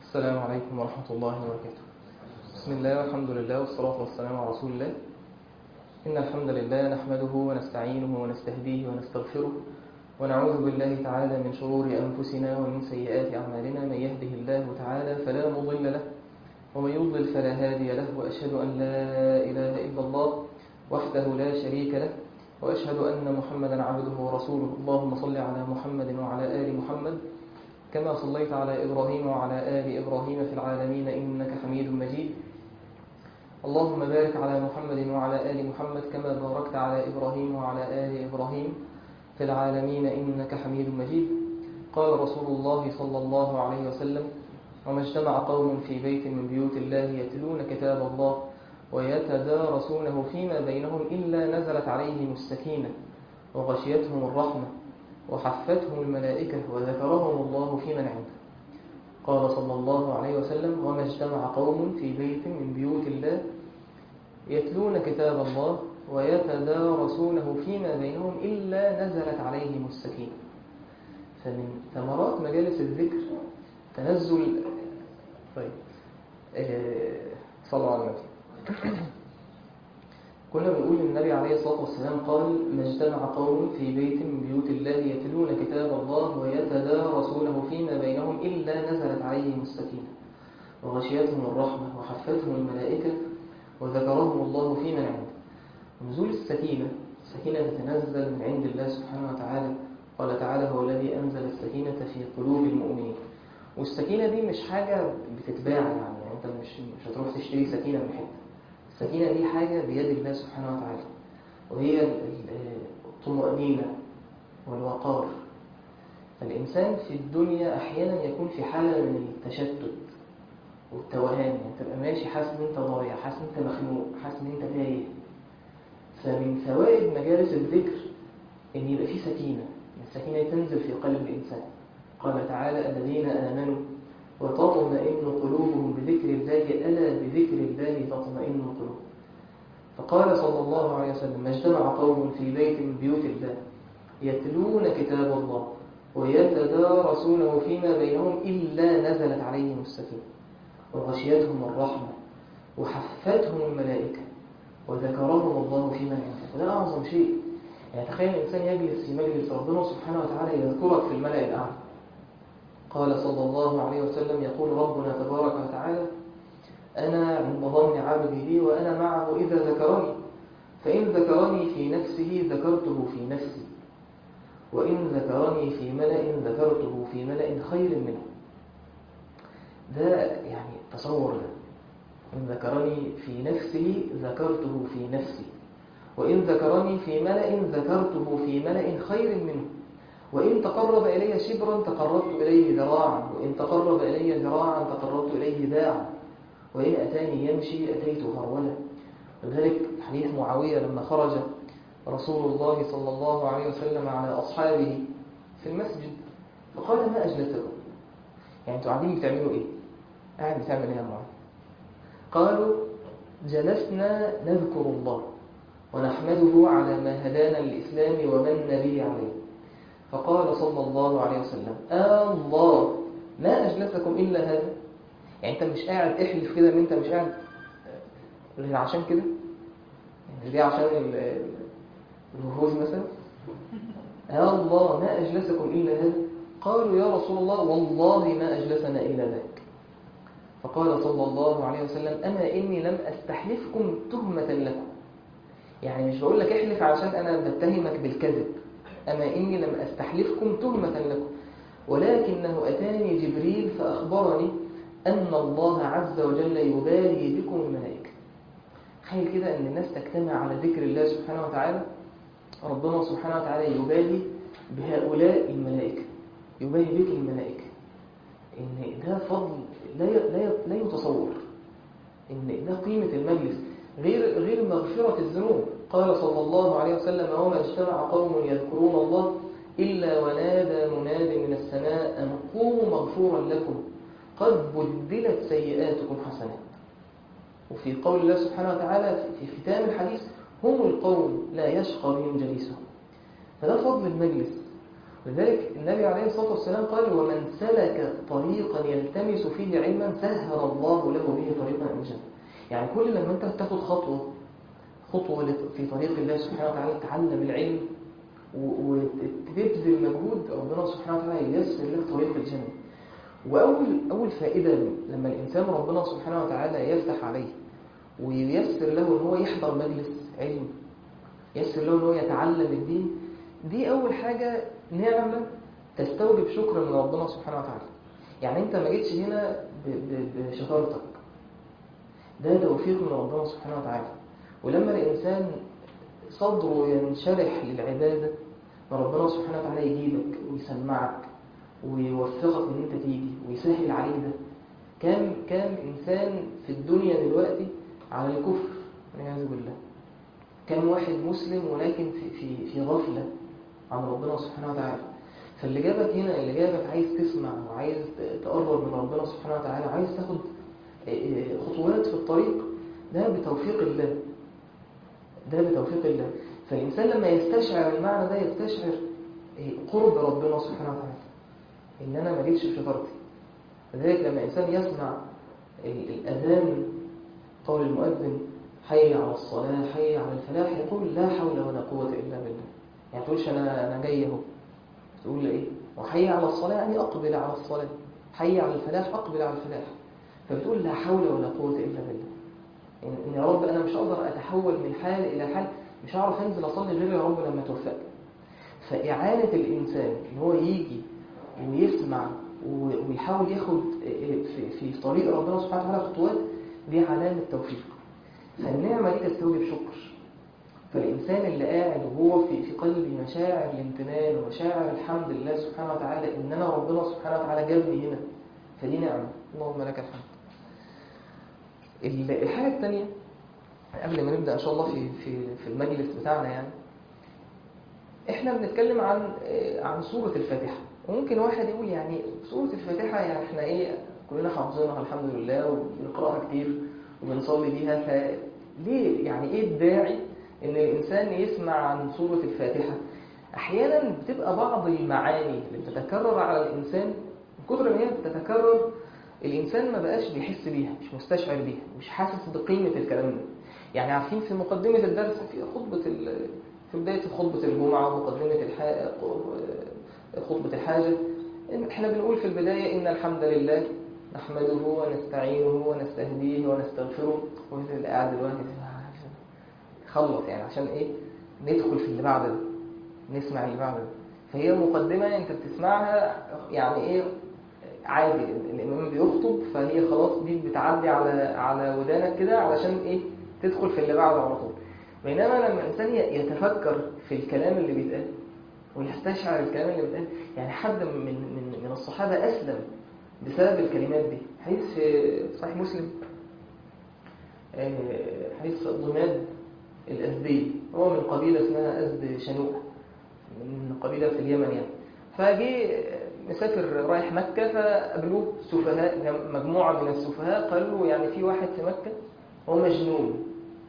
السلام عليكم ورحمة الله وبركاته بسم الله والحمد لله والصلاة والسلام على رسول الله إن الحمد لله نحمده ونستعينه ونستهديه ونستغفره ونعوذ بالله تعالى من شرور أنفسنا ومن سيئات أعمالنا من يهده الله تعالى فلا مضل له ومن يضلل فلا هادي له وأشهد أن لا إله إلا الله وحده لا شريك له وأشهد أن محمدا عبده ورسوله اللهم صل على محمد وعلى آل محمد كما صليت على إبراهيم وعلى آل إبراهيم في العالمين إنك حميد مجيد اللهم بارك على محمد وعلى آل محمد كما باركت على إبراهيم وعلى آل إبراهيم في العالمين إنك حميد مجيد قال رسول الله صلى الله عليه وسلم وما اجتمع قوم في بيت من بيوت الله يتلون كتاب الله ويتدارسونه فيما بينهم إلا نزلت عليهم السكينة وغشيتهم الرحمة وحفتهم الملائكة وذكرهم الله في من عنده قال صلى الله عليه وسلم وما اجتمع قوم في بيت من بيوت الله يتلون كتاب الله ويتدارسونه فيما بينهم إلا نزلت عليهم السكينة فمن ثمرات مجالس الذكر تنزل طيب آه، صلوا على النبي كنا بنقول النبي عليه الصلاة والسلام قال ما اجتمع قوم في بيت من بيوت الله يتلون كتاب الله ويتدارسونه فيما بينهم إلا نزلت عليهم السكينة وغشيتهم الرحمة وحفتهم الملائكة وذكرهم الله في من عنده نزول السكينة السكينة تتنزل من عند الله سبحانه وتعالى قال تعالى هو الذي أنزل السكينة في قلوب المؤمنين والسكينة دي مش حاجة بتتباع يعني, يعني أنت مش, مش هتروح تشتري سكينة من حتة السكينة دي حاجة بيد الله سبحانه وتعالى وهي الطمأنينة والوقار فالإنسان في الدنيا أحيانا يكون في حالة من التشتت والتوهان يعني تبقى ماشي حاسس إن أنت ضايع حاسس إن أنت مخنوق حاسس إن أنت تايه فمن فوائد مجالس الذكر إن يبقى في سكينة السكينة تنزل في قلب الإنسان قال تعالى الذين آمنوا وتطمئن قلوبهم بذكر الله ألا بذكر الله تطمئن القلوب فقال صلى الله عليه وسلم ما اجتمع قوم في بيت من بيوت الله يتلون كتاب الله ويتدارسونه فيما بينهم إلا نزلت عليهم السكينة وغشيتهم الرحمة وحفتهم الملائكة وذكرهم الله في من عنده وده أعظم شيء يعني تخيل الإنسان يجلس في مجلس ربنا سبحانه وتعالى يذكرك في الملأ الأعلى قال صلى الله عليه وسلم يقول ربنا تبارك وتعالى أنا عند ظن عبدي بي وأنا معه إذا ذكرني فإن ذكرني في نفسه ذكرته في نفسي وإن ذكرني في ملأ ذكرته في ملأ خير منه ده يعني تصور ده إن ذكرني في نفسه ذكرته في نفسي وإن ذكرني في ملأ ذكرته في ملأ خير منه وإن تقرب إلي شبرا تقربت إليه ذراعا وإن تقرب إلي ذراعا تقربت إليه باعا وإن أتاني يمشي أتيته هرولا وذلك حديث معاوية لما خرج رسول الله صلى الله عليه وسلم على أصحابه في المسجد فقال ما أجلسكم يعني أنتوا قاعدين بتعملوا إيه قاعد بتعمل إيه يا معاوية قالوا جلسنا نذكر الله ونحمده على ما هدانا للإسلام ومن به عليه فقال صلى الله عليه وسلم آه الله ما أجلسكم إلا هذا يعني أنت مش قاعد احلف كده أن أنت مش قاعد غير عشان كده يعني دي عشان الوفوز مثلا آه الله ما أجلسكم إلا هذا قالوا يا رسول الله والله ما أجلسنا إلا ذاك فقال صلى الله عليه وسلم أما إني لم أستحلفكم تهمة لكم يعني مش بقول لك احلف عشان أنا بتهمك بالكذب أما إني لم أستحلفكم تهمة لكم ولكنه أتاني جبريل فأخبرني أن الله عز وجل يبالي بكم الملائكة تخيل كده أن الناس تجتمع على ذكر الله سبحانه وتعالى ربنا سبحانه وتعالى يبالي بهؤلاء الملائكة يبالي بك الملائكة إن ده فضل لا لا لا يتصور إن ده قيمة المجلس غير غير مغفرة الذنوب قال صلى الله عليه وسلم وما اجتمع قوم يذكرون الله إلا ونادى مناد من السماء أن قوموا مغفورا لكم قد بدلت سيئاتكم حسنات وفي قول الله سبحانه وتعالى في ختام الحديث هم القوم لا يشقى بهم جليسهم فده فضل المجلس لذلك النبي عليه الصلاة والسلام قال ومن سلك طريقا يلتمس فيه علما سهل الله له به طريقا إلى الجنة يعني كل لما أنت تاخد خطوة خطوة في طريق الله سبحانه وتعالى تتعلم العلم وتبذل مجهود ربنا سبحانه وتعالى ييسر لك طريق الجنة وأول أول فائدة لما الإنسان ربنا سبحانه وتعالى يفتح عليه وييسر له ان هو يحضر مجلس علم ييسر له ان هو يتعلم الدين دي أول حاجة نعمة تستوجب شكر من ربنا سبحانه وتعالى يعني أنت ما جيتش هنا بشطارتك ده توفيق من ربنا سبحانه وتعالى ولما الإنسان صدره ينشرح للعبادة ربنا سبحانه وتعالى يجيبك ويسمعك ويوفقك ان انت تيجي ويسهل عليك ده كام كام انسان في الدنيا دلوقتي على الكفر والعياذ بالله كام واحد مسلم ولكن في في في غفله عن ربنا سبحانه وتعالى فاللي جابك هنا اللي جابك عايز تسمع وعايز تقرب من ربنا سبحانه وتعالى عايز تاخد خطوات في الطريق ده بتوفيق الله ده بتوفيق الله فالإنسان لما يستشعر المعنى ده يستشعر قرب ربنا سبحانه وتعالى إن أنا ما جيتش في شطارتي لذلك لما الإنسان يسمع الأذان قول المؤذن حي على الصلاة حي على الفلاح يقول لا حول ولا قوة إلا بالله يعني تقولش أنا أنا جاي أهو تقول إيه وحي على الصلاة يعني أقبل على الصلاة حي على الفلاح أقبل على الفلاح فبتقول لا حول ولا قوة إلا بالله إن يا رب أنا مش هقدر أتحول من حال إلى حال مش هعرف أنزل أصلي غير يا رب لما توفقني فإعانة الإنسان إن هو يجي ويسمع ويحاول ياخد في, في طريق ربنا سبحانه وتعالى خطوات دي علامة توفيق فالنعمة دي تستوجب شكر فالإنسان اللي قاعد وهو في في قلبه مشاعر الامتنان ومشاعر الحمد لله سبحانه وتعالى إن أنا ربنا سبحانه وتعالى جابني هنا فدي نعمة اللهم لك الحمد الحاجة الثانية قبل ما نبدأ إن شاء الله في في في المجلس بتاعنا يعني إحنا بنتكلم عن عن سورة الفاتحة وممكن واحد يقول يعني سورة الفاتحة يعني إحنا إيه كلنا حافظينها الحمد لله وبنقرأها كتير وبنصلي بيها فليه يعني إيه الداعي إن الإنسان يسمع عن سورة الفاتحة أحيانا بتبقى بعض المعاني اللي بتتكرر على الإنسان من كتر ما هي بتتكرر الإنسان ما بقاش بيحس بيها مش مستشعر بيها مش حاسس بقيمة الكلام ده يعني عارفين في مقدمة الدرس في خطبة في بداية خطبة الجمعة ومقدمة الح... خطبة الحاجة احنا بنقول في البداية إن الحمد لله نحمده ونستعينه ونستهديه ونستغفره وإذا قاعد دلوقتي خلص يعني عشان إيه ندخل في اللي بعد ده نسمع اللي بعد ده فهي مقدمة أنت بتسمعها يعني إيه عادي الإمام بيخطب فهي خلاص دي بتعدي على على ودانك كده علشان إيه تدخل في اللي بعده على طول بينما لما الإنسان يتفكر في الكلام اللي بيتقال ويستشعر الكلام اللي بيتقال يعني حد من من من الصحابة أسلم بسبب الكلمات دي حديث في صحيح مسلم حديث ضماد الأزدي هو من قبيلة اسمها أزد شنوء من قبيلة في اليمن يعني فجي مسافر رايح مكة فقابلوه سفهاء مجموعة من السفهاء قالوا يعني في واحد في مكة هو مجنون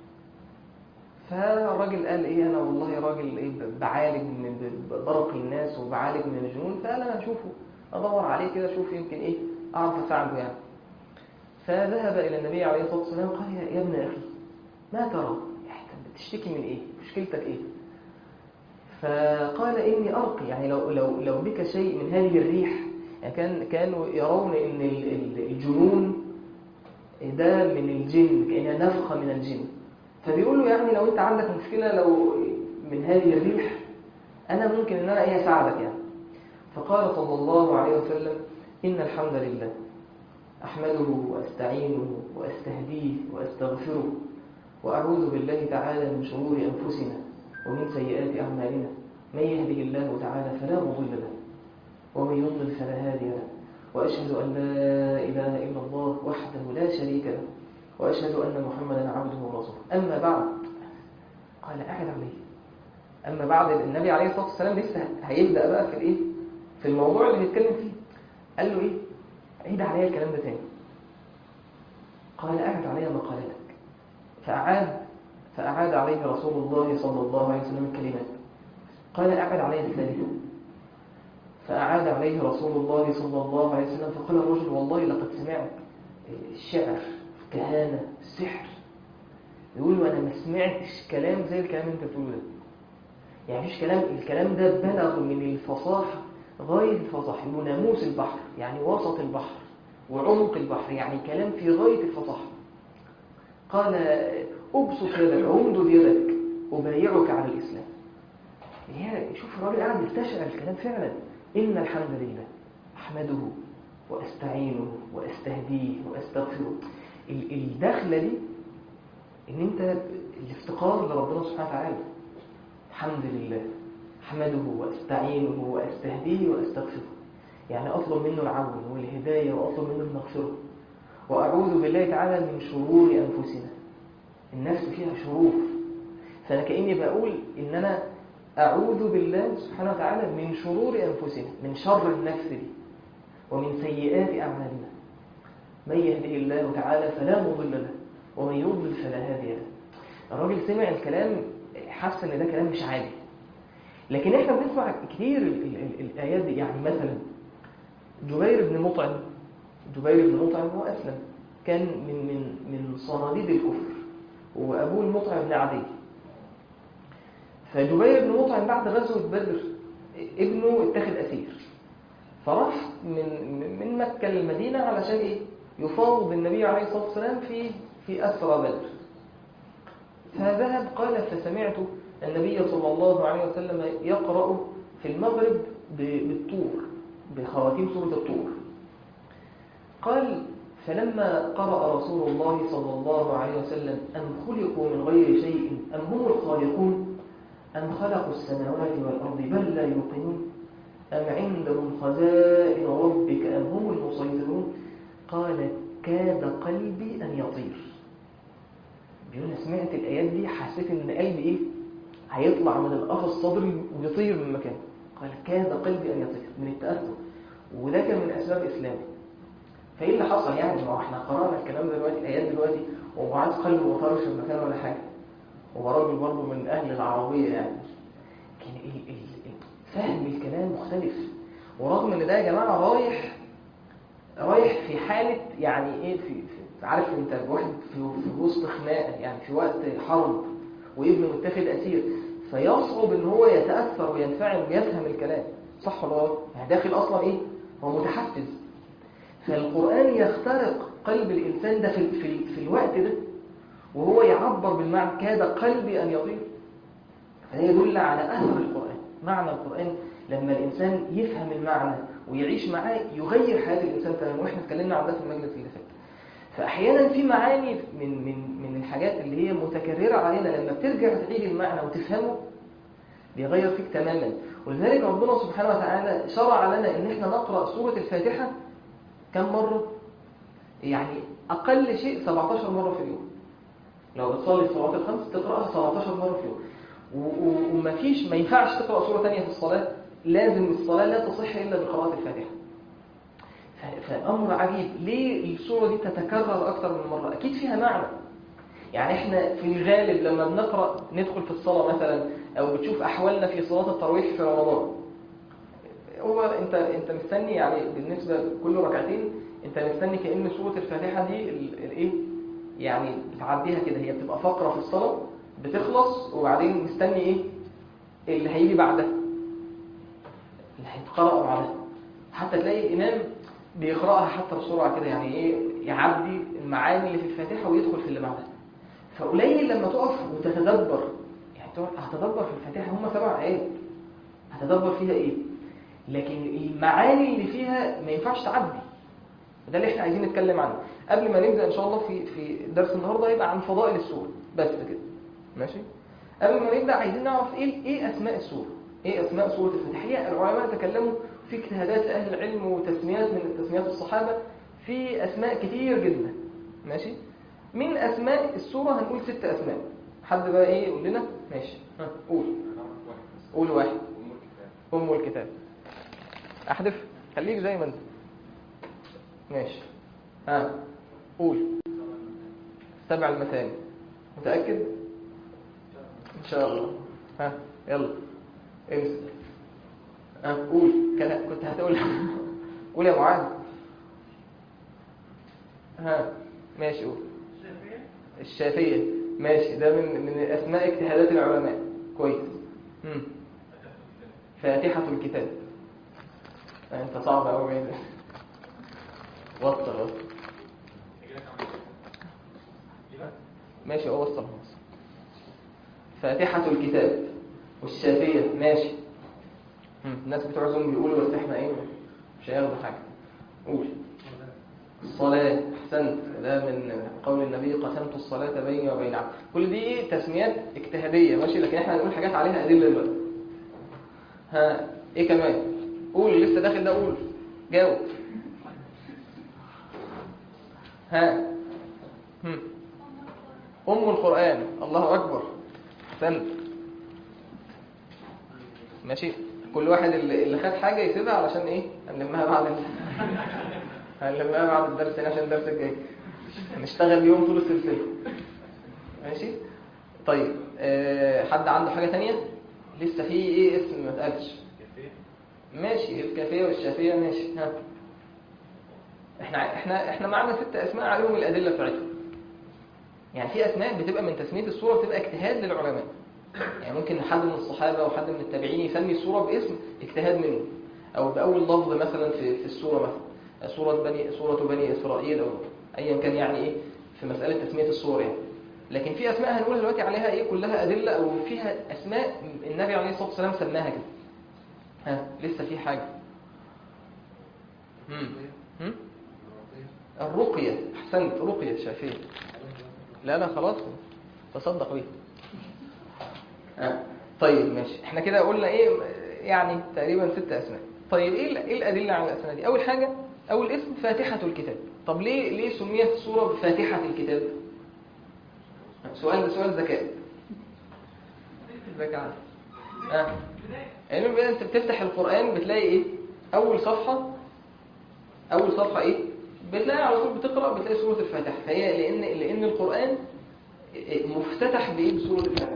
فالراجل قال ايه انا والله راجل ايه بعالج من برق الناس وبعالج من الجنون فقال انا اشوفه ادور عليه كده اشوف يمكن ايه اعرف اساعده يعني فذهب الى النبي عليه الصلاه والسلام قال يا ابن اخي ما ترى بتشتكي من ايه مشكلتك ايه فقال اني ارقي يعني لو لو لو بك شيء من هذه الريح يعني كان كانوا يرون ان الجنون ده من الجن كانها نفخه من الجن فبيقول له يعني لو انت عندك مشكله لو من هذه الريح انا ممكن ان انا ايه اساعدك يعني فقال صلى الله عليه وسلم ان الحمد لله احمده واستعينه واستهديه واستغفره واعوذ بالله تعالى من شرور انفسنا ومن سيئات اعمالنا من يهده الله تعالى فلا مضل له ومن يضلل فلا هادي له واشهد ان لا اله الا الله وحده لا شريك له وأشهد أن محمدا عبده ورسوله أما بعد قال أحد عليه أما بعد النبي عليه الصلاة والسلام لسه هيبدأ بقى في الإيه في الموضوع اللي بيتكلم فيه قال له إيه عيد عليا الكلام ده تاني قال أعد علي مقالتك فأعاد فأعاد عليه رسول الله صلى الله عليه وسلم الكلمات قال أعد علي الثالثة فأعاد عليه رسول الله صلى الله عليه وسلم فقال الرجل والله لقد سمعت الشعر كهانة السحر يقول له أنا ما سمعتش كلام زي الكلام اللي أنت بتقوله ده يعني مفيش كلام الكلام ده بلغ من الفصاحة غاية الفصاحة وناموس البحر يعني وسط البحر وعمق البحر يعني كلام في غاية الفصاحة قال أبسط يدك عمد يدك أبايعك على الإسلام هي شوف الراجل قاعد يستشعر الكلام فعلا إن الحمد لله أحمده وأستعينه وأستهديه وأستغفره الدخلة دي إن أنت الافتقار لربنا سبحانه وتعالى الحمد لله أحمده وأستعينه وأستهديه وأستغفره يعني أطلب منه العون والهداية وأطلب منه المغفرة وأعوذ بالله تعالى من شرور أنفسنا النفس فيها شرور فأنا كأني بقول إن أنا أعوذ بالله سبحانه وتعالى من شرور أنفسنا من شر النفس دي ومن سيئات أعمالنا من يهده الله تعالى فلا مضل له ومن يضلل فلا هادي له الراجل سمع الكلام حس ان ده كلام مش عادي لكن احنا بنسمع كتير ال ال ال الايات دي يعني مثلا جبير بن مطعم جبير بن مطعم هو اسلم كان من من من صناديد الكفر وابوه المطعم بن عدي فجبير بن مطعم بعد غزوه بدر ابنه اتخذ اسير فراح من من مكه للمدينه علشان ايه يفاوض النبي عليه الصلاه والسلام في في اسرى بدر فذهب قال فسمعت النبي صلى الله عليه وسلم يقرأ في المغرب بالطور بخواتيم سورة الطور قال فلما قرأ رسول الله صلى الله عليه وسلم أم خلقوا من غير شيء أم هم الخالقون أم خلقوا السماوات والأرض بل لا يوقنون أم عندهم خزائن ربك أم هم المسيطرون قال كاد قلبي أن يطير بيقول سمعت الآيات دي حسيت إن قلبي إيه هيطلع من القفص الصدري ويطير من مكانه قال كاد قلبي أن يطير من التأثر وده كان من أسباب إسلامي فإيه اللي حصل يعني ما احنا قرأنا الكلام ده دلوقتي الآيات دلوقتي وهو عايز قلبه ما طارش في المكان ولا حاجة هو راجل برضه من أهل العربية يعني كان ال ال فهم الكلام مختلف ورغم إن ده يا جماعة رايح رايح في حالة يعني إيه في, في عارف انت واحد في, في وسط خناقه يعني في وقت حرب وابنه متاخد اسير فيصعب ان هو يتاثر وينفعل ويفهم الكلام صح ولا غلط؟ يعني داخل اصلا ايه؟ هو متحفز فالقران يخترق قلب الانسان ده في, في, في الوقت ده وهو يعبر بالمعنى كاد قلبي ان يطير فده يدل على اثر القران معنى القران لما الانسان يفهم المعنى ويعيش معاه يغير حياه الانسان تماما واحنا اتكلمنا عن ده في المجلس اللي فات فأحيانا في معاني من من من الحاجات اللي هي متكررة علينا لما بترجع تعيد المعنى وتفهمه بيغير فيك تماما ولذلك ربنا سبحانه وتعالى شرع لنا ان احنا نقرأ سورة الفاتحة كم مرة؟ يعني أقل شيء 17 مرة في اليوم لو بتصلي الصلوات الخمس تقرأها 17 مرة في اليوم ومفيش ما ينفعش تقرأ سورة ثانية في الصلاة لازم الصلاة لا تصح إلا بقراءة الفاتحة فأمر عجيب ليه السورة دي تتكرر أكثر من مرة أكيد فيها معنى يعني احنا في الغالب لما بنقرأ ندخل في الصلاة مثلا أو بتشوف أحوالنا في صلاة التراويح في رمضان هو انت انت مستني يعني بالنسبة لكل ركعتين انت مستني كأن سورة الفاتحة دي الايه يعني بتعديها كده هي بتبقى فقرة في الصلاة بتخلص وبعدين مستني ايه اللي هيجي بعدها اللي هيتقرأ بعدها حتى تلاقي إمام بيقرأها حتى بسرعة كده يعني ايه يعدي المعاني اللي في الفاتحة ويدخل في اللي بعدها فقليل لما تقف وتتدبر يعني هتدبر في الفاتحة هم سبع آيات هتدبر فيها ايه لكن المعاني اللي فيها ما ينفعش تعدي ده اللي احنا عايزين نتكلم عنه قبل ما نبدأ ان شاء الله في في درس النهارده يبقى عن فضائل السورة بس كده ماشي قبل ما نبدأ عايزين نعرف ايه ايه اسماء السورة ايه اسماء سورة الفاتحة هي العلماء تكلموا في اجتهادات اهل العلم وتسميات من تسميات الصحابة في اسماء كتير جدا ماشي من اسماء السورة هنقول ست اسماء حد بقى ايه يقول لنا ماشي ها قول قول واحد ام الكتاب احذف خليك زي ما انت ماشي ها قول سبع المثاني متأكد ان شاء الله ها يلا امسك أه قول كان كنت هتقول قول يا معاذ ها ماشي قول الشافية ماشي ده من من أسماء اجتهادات العلماء كويس مم. فاتحة الكتاب أنت صعب أوي بعيد وصل وصل ماشي أه وصل وصل فاتحة الكتاب والشافية ماشي مم. الناس بتوع زوم بيقولوا بس احنا ايه مش هياخدوا حاجة قول الصلاة أحسنت ده من قول النبي قسمت الصلاة بيني وبين عبدي كل دي تسميات اجتهادية ماشي لكن احنا هنقول حاجات عليها أدلة دلوقتي ها ايه كمان قول لسه داخل ده قول جاوب ها هم. أم القرآن الله أكبر أحسنت ماشي كل واحد اللي اللي خد حاجة يسيبها علشان ايه هنلمها بعد ال... هنلمها بعد الدرس تاني عشان الدرس الجاي هنشتغل يوم طول السلسلة ماشي طيب أه حد عنده حاجة تانية لسه في ايه اسم ما اتقالش ماشي الكافية والشافية ماشي ها احنا احنا احنا معانا ست اسماء عليهم الادله بتاعتهم يعني في اسماء بتبقى من تسميه السوره بتبقى اجتهاد للعلماء يعني ممكن حد من الصحابه او حد من التابعين يسمي السوره باسم اجتهاد منه او باول لفظ مثلا في في السوره مثلا سوره بني سوره بني اسرائيل او ايا كان يعني ايه في مساله تسميه السور يعني لكن في اسماء هنقولها دلوقتي عليها ايه كلها ادله او فيها اسماء النبي عليه الصلاه والسلام سماها كده ها لسه في حاجه هم هم الرقيه احسنت رقيه شافيه لا لا خلاص تصدق بيه آه. طيب ماشي احنا كده قلنا ايه يعني تقريبا ست اسماء طيب ايه ايه الادله على الاسماء دي اول حاجه اول اسم فاتحه الكتاب طب ليه ليه سميت السوره بفاتحه الكتاب سؤال ده سؤال ذكاء ذكاء اه يعني بقى انت بتفتح القران بتلاقي ايه اول صفحه اول صفحه ايه بتلاقي على طول بتقرا بتلاقي سوره الفاتحه فهي لان لان القران مفتتح بايه بسوره الفاتحه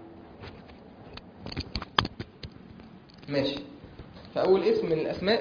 ماشي فأول اسم من الأسماء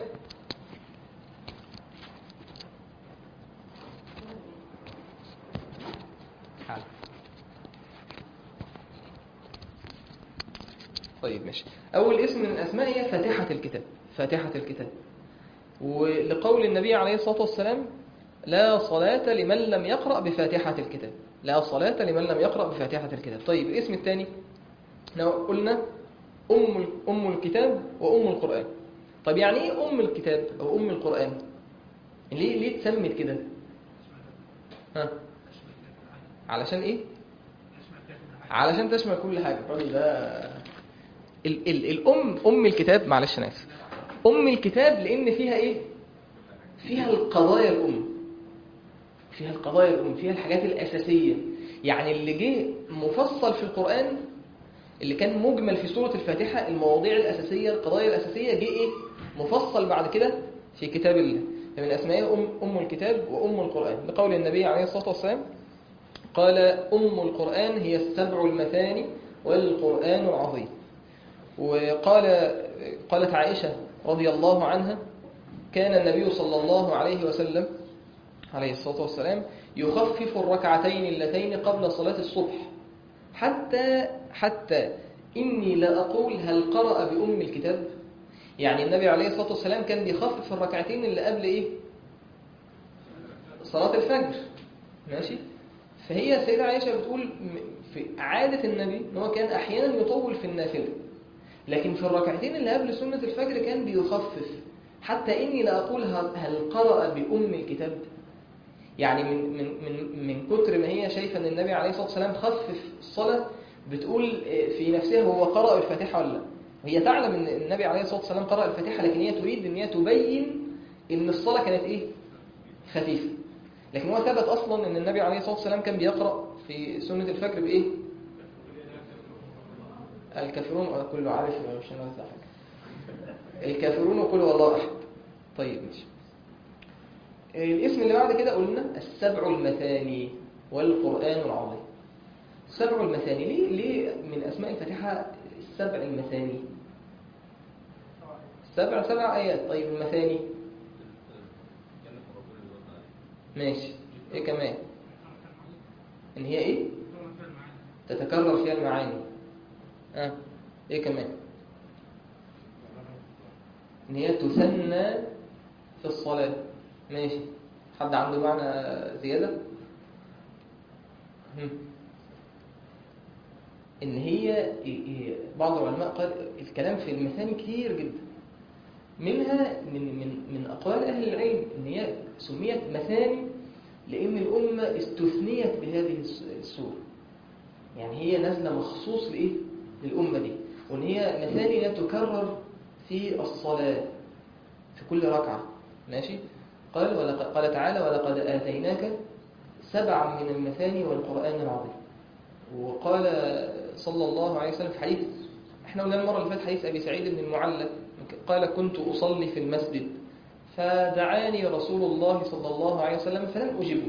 طيب ماشي أول اسم من الأسماء هي فاتحة الكتاب فاتحة الكتاب ولقول النبي عليه الصلاة والسلام لا صلاة لمن لم يقرأ بفاتحة الكتاب لا صلاة لمن لم يقرأ بفاتحة الكتاب طيب الاسم الثاني قلنا أم أم الكتاب وأم القرآن طب يعني إيه أم الكتاب أو أم القرآن ليه ليه اتسمت كده ها علشان إيه علشان تشمل كل حاجة الراجل ده ال ال الأم أم الكتاب معلش أنا آسف أم الكتاب لأن فيها إيه فيها القضايا الأم فيها القضايا الأم فيها الحاجات الأساسية يعني اللي جه مفصل في القرآن اللي كان مجمل في سورة الفاتحة المواضيع الأساسية القضايا الأساسية جه إيه مفصل بعد كده في كتاب الله فمن أسمائه أم, أم الكتاب وأم القرآن لقول النبي عليه الصلاة والسلام قال أم القرآن هي السبع المثاني والقرآن العظيم وقال قالت عائشة رضي الله عنها كان النبي صلى الله عليه وسلم عليه الصلاة والسلام يخفف الركعتين اللتين قبل صلاة الصبح حتى حتى إني لا أقول هل قرأ بأم الكتاب يعني النبي عليه الصلاة والسلام كان بيخفف الركعتين اللي قبل إيه صلاة الفجر ماشي فهي سيدة عائشة بتقول في عادة النبي إن هو كان أحيانا يطول في النافلة لكن في الركعتين اللي قبل سنة الفجر كان بيخفف حتى إني لا أقول هل قرأ بأم الكتاب يعني من من من من كتر ما هي شايفه ان النبي عليه الصلاه والسلام خفف الصلاه بتقول في نفسها هو قرأ الفاتحه ولا لا هي تعلم ان النبي عليه الصلاه والسلام قرأ الفاتحه لكن هي تريد ان هي تبين ان الصلاه كانت ايه خفيفه لكن هو ثبت اصلا ان النبي عليه الصلاه والسلام كان بيقرأ في سنه الفجر بايه الكافرون كله عارف مش انا حاجه الكافرون وكل والله احد طيب ماشي الاسم اللي بعد كده قلنا السبع المثاني والقرآن العظيم السبع المثاني ليه, ليه من أسماء الفاتحة السبع المثاني سبع سبع آيات طيب المثاني كلم الرسول اللي رد عليه ماشي إيه كمان إن هي إيه تتكرر فيها المعاني آه. إيه كمان إن هي تثنى في الصلاة ماشي حد عنده معنى زيادة هم. إن هي إيه- إيه، بعض العلماء قال الكلام في المثاني كتير جدا منها من من من أقوال أهل العلم إن هي سميت مثاني لأن الأمة استثنيت بهذه الس- السورة يعني هي نازلة مخصوص لإيه؟ للأمة دي وإن هي مثاني لا تكرر في الصلاة في كل ركعة ماشي؟ قال ولقد قال تعالى ولقد آتيناك سبعا من المثاني والقرآن العظيم وقال صلى الله عليه وسلم في حديث احنا قلنا المرة اللي فاتت حديث أبي سعيد بن المعلى قال كنت أصلي في المسجد فدعاني رسول الله صلى الله عليه وسلم فلم أجبه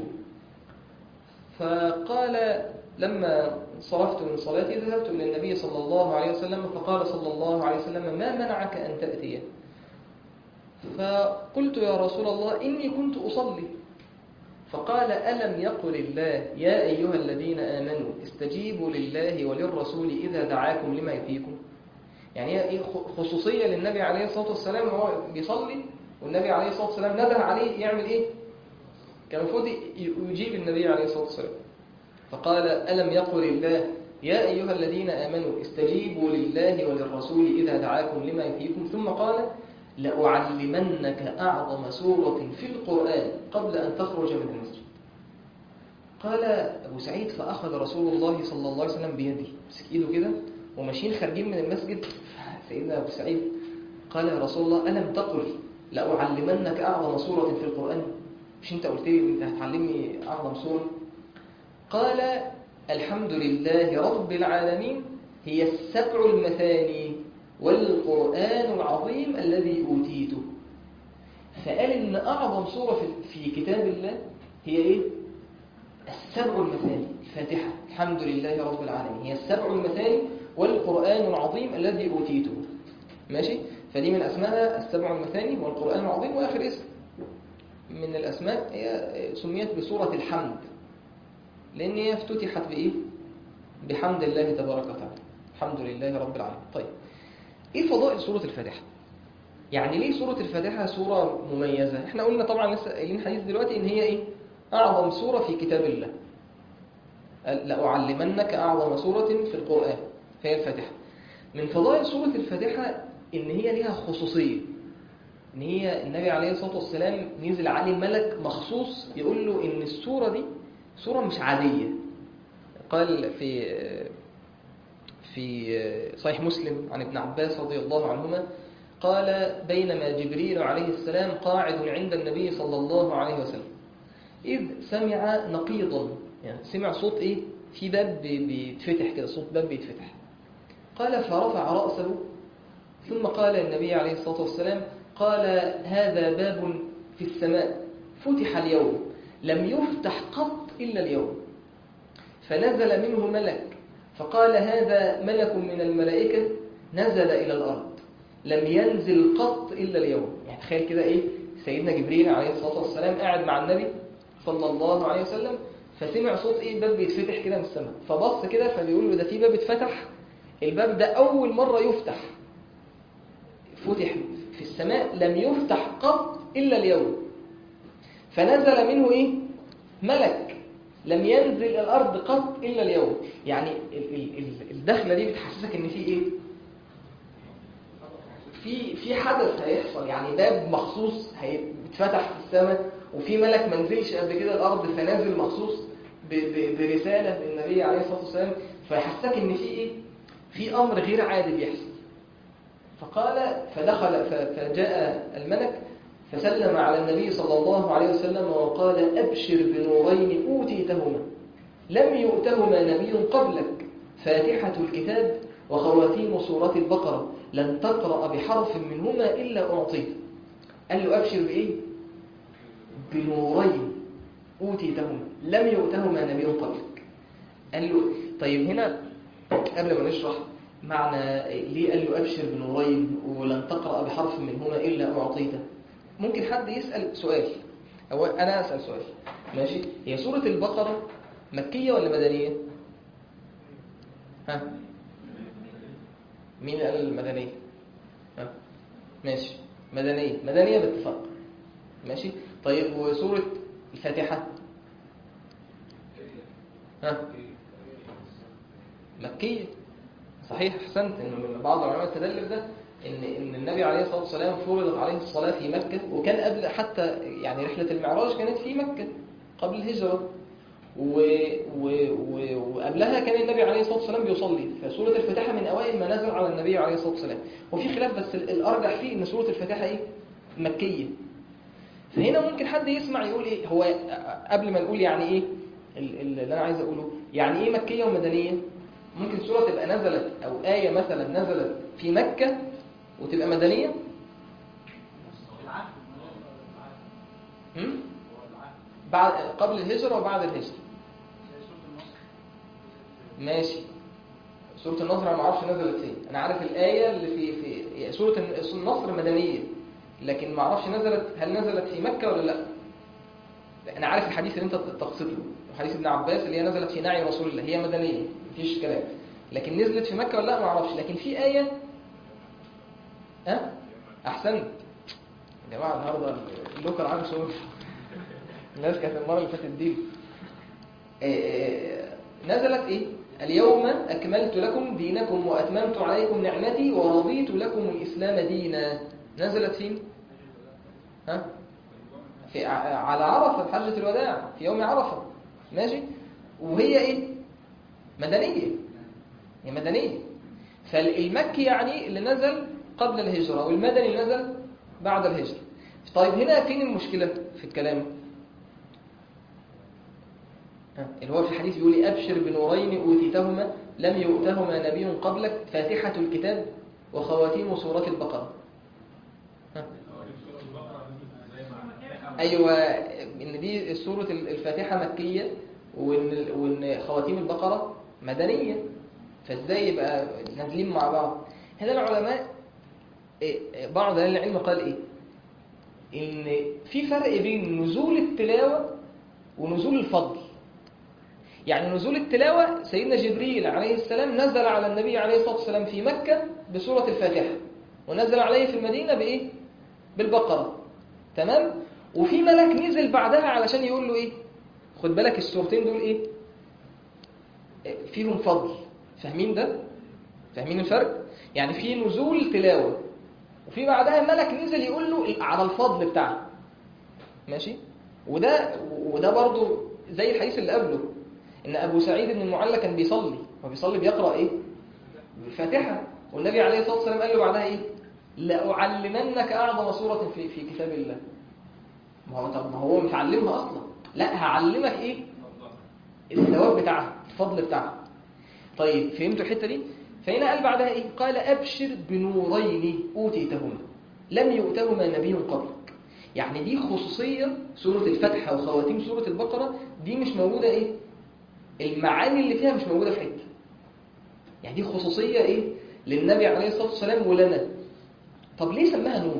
فقال لما صرفت من صلاتي ذهبت إلى النبي صلى الله عليه وسلم فقال صلى الله عليه وسلم ما منعك أن تأتيه فقلت يا رسول الله إني كنت أصلي فقال ألم يقل الله يا أيها الذين آمنوا استجيبوا لله وللرسول إذا دعاكم لما يحييكم يعني هي إيه خصوصية للنبي عليه الصلاة والسلام وهو بيصلي والنبي عليه الصلاة والسلام نده عليه يعمل إيه كان المفروض يجيب النبي عليه الصلاة والسلام فقال ألم يقل الله يا أيها الذين آمنوا استجيبوا لله وللرسول إذا دعاكم لما يحييكم ثم قال لأعلمنك أعظم سورة في القرآن قبل أن تخرج من المسجد قال أبو سعيد فأخذ رسول الله صلى الله عليه وسلم بيدي مسك إيده كده وماشيين خارجين من المسجد سيدنا أبو سعيد قال يا رسول الله ألم تقل لأعلمنك أعظم سورة في القرآن مش أنت قلت لي أنت هتعلمني أعظم سورة قال الحمد لله رب العالمين هي السبع المثاني والقرآن العظيم الذي أوتيته فقال إن أعظم سورة في- في كتاب الله هي إيه؟ السبع المثاني الفاتحة الحمد لله رب العالمين هي السبع المثاني والقرآن العظيم الذي أوتيته ماشي؟ فدي من أسمائها السبع المثاني والقرآن العظيم وآخر اسم من الأسماء هي سميت بسورة الحمد لأن هي افتتحت بإيه؟ بحمد الله تبارك وتعالى الحمد لله رب العالمين طيب إيه فضائل سورة الفاتحة؟ يعني ليه سورة الفاتحة سورة مميزة؟ احنا قلنا طبعا لسه قايلين حديث دلوقتي إن هي إيه؟ أعظم سورة في كتاب الله لأعلمنك أعظم سورة في القرآن فهي الفاتحة من فضائل سورة الفاتحة إن هي ليها خصوصية إن هي النبي عليه الصلاة والسلام نزل عليه ملك مخصوص يقول له إن السورة دي سورة مش عادية قال في في صحيح مسلم عن ابن عباس رضي الله عنهما قال بينما جبريل عليه السلام قاعد عند النبي صلى الله عليه وسلم إذ سمع نقيضا يعني سمع صوت إيه في باب بي- بيتفتح كده صوت باب بيتفتح قال فرفع رأسه ثم قال النبي عليه الصلاة والسلام قال هذا باب في السماء فتح اليوم لم يفتح قط إلا اليوم فنزل منه ملك فقال هذا ملك من الملائكة نزل إلى الأرض لم ينزل قط إلا اليوم يعني تخيل كده إيه سيدنا جبريل عليه الصلاة والسلام قاعد مع النبي صلى الله عليه وسلم فسمع صوت إيه باب بيتفتح كده من السماء فبص كده فبيقول له ده في باب اتفتح الباب ده أول مرة يفتح فتح في السماء لم يفتح قط إلا اليوم فنزل منه إيه ملك لم ينزل إلى الأرض قط إلا اليوم يعني ال- ال- ال- الدخلة دي بتحسسك إن في إيه في في حدث هيحصل يعني باب مخصوص هيتفتح في السماء وفي ملك ما نزلش قبل كده الارض فنازل مخصوص ب- ب- برساله للنبي عليه الصلاه والسلام فيحسسك ان في ايه في امر غير عادي بيحصل فقال فدخل ف- فجاء الملك فسلم على النبي صلى الله عليه وسلم وقال ابشر بنورين اوتيتهما لم يؤتهما نبي قبلك فاتحة الكتاب وخواتيم سورة البقرة لن تقرأ بحرف منهما إلا أعطيت قال له أبشر بإيه؟ بنورين أوتيتهما لم يؤتهما نبي قبلك قال له طيب هنا قبل ما نشرح معنى ليه قال له أبشر بنورين ولن تقرأ بحرف منهما إلا أعطيته ممكن حد يسأل سؤال أو أنا أسأل سؤال ماشي هي سورة البقرة مكية ولا مدنية ها مين قال المدنية ها ماشي مدنية مدنية باتفاق ماشي طيب وسورة الفاتحة ها مكية صحيح احسنت ان من بعض العلماء استدل ده ان ان النبي عليه الصلاه والسلام فرضت عليه الصلاه في مكه وكان قبل حتى يعني رحله المعراج كانت في مكه قبل الهجره و و و وقبلها كان النبي عليه الصلاه والسلام بيصلي فسوره الفاتحه من اوائل ما نزل على النبي عليه الصلاه والسلام وفي خلاف بس ال- الارجح فيه ان سوره الفاتحه ايه مكيه فهنا ممكن حد يسمع يقول ايه هو قبل ما نقول يعني ايه ال- ال- اللي انا عايز اقوله يعني ايه مكيه ومدنيه ممكن سورة تبقى نزلت أو آية مثلا نزلت في مكة وتبقى مدنية هم؟ بعد قبل الهجرة وبعد الهجرة ماشي سورة النصر أنا ما اعرفش نزلت فين أنا عارف الآية اللي في في سورة النصر مدنية لكن ما اعرفش نزلت هل نزلت في مكة ولا لا أنا عارف الحديث اللي أنت تقصده حديث ابن عباس اللي هي نزلت في نعي رسول الله هي مدنية مفيش كلام لكن نزلت في مكة ولا لا ما اعرفش لكن في آية ها أحسنت يا جماعة النهاردة اللوكر عامل شغل الناس كانت المرة اللي فاتت دي آه، نزلت ايه اليوم أكملت لكم دينكم وأتممت عليكم نعمتي ورضيت لكم الإسلام دينا نزلت فين ها في ع- على عرفة في حجة الوداع في يوم عرفة ماشي وهي ايه مدنية هي مدنية فالمكي يعني اللي نزل قبل الهجرة والمدني اللي نزل بعد الهجرة طيب هنا فين المشكلة في الكلام ها، اللي هو في الحديث بيقول لي أبشر بنورين أوتيتهما لم يؤتهما نبي قبلك فاتحة الكتاب وخواتيم سورة البقرة ها. أيوة إن دي سورة الفاتحة مكية وإن وإن خواتيم البقرة مدنية فإزاي يبقى نازلين مع بعض هنا العلماء إيه، بعض أهل العلم قال إيه إن في فرق بين نزول التلاوة ونزول الفضل يعني نزول التلاوة سيدنا جبريل عليه السلام نزل على النبي عليه الصلاة والسلام في مكة بسورة الفاتحة ونزل عليه في المدينة بإيه؟ بالبقرة تمام؟ وفي ملك نزل بعدها علشان يقول له إيه؟ خد بالك السورتين دول إيه؟ فيهم فضل فاهمين ده؟ فاهمين الفرق؟ يعني في نزول تلاوة وفي بعدها ملك نزل يقول له على الفضل بتاعه ماشي؟ وده وده برضو زي الحديث اللي قبله ان ابو سعيد بن المعلى كان بيصلي هو بيصلي بيقرا ايه الفاتحه والنبي عليه الصلاه والسلام قال له بعدها ايه لاعلمنك اعظم سوره في في كتاب الله ما هو طب ما هو مش علمها اصلا لا هعلمك ايه الثواب بتاعها الفضل بتاعها طيب فهمتوا الحته دي فهنا قال بعدها ايه قال ابشر بنورين اوتيتهما لم يؤتهما نبي قبلك يعني دي خصوصيه سوره الفتح وخواتيم سوره البقره دي مش موجوده ايه المعاني اللي فيها مش موجودة في حتة يعني دي خصوصية إيه للنبي عليه الصلاة والسلام ولنا طب ليه سماها نور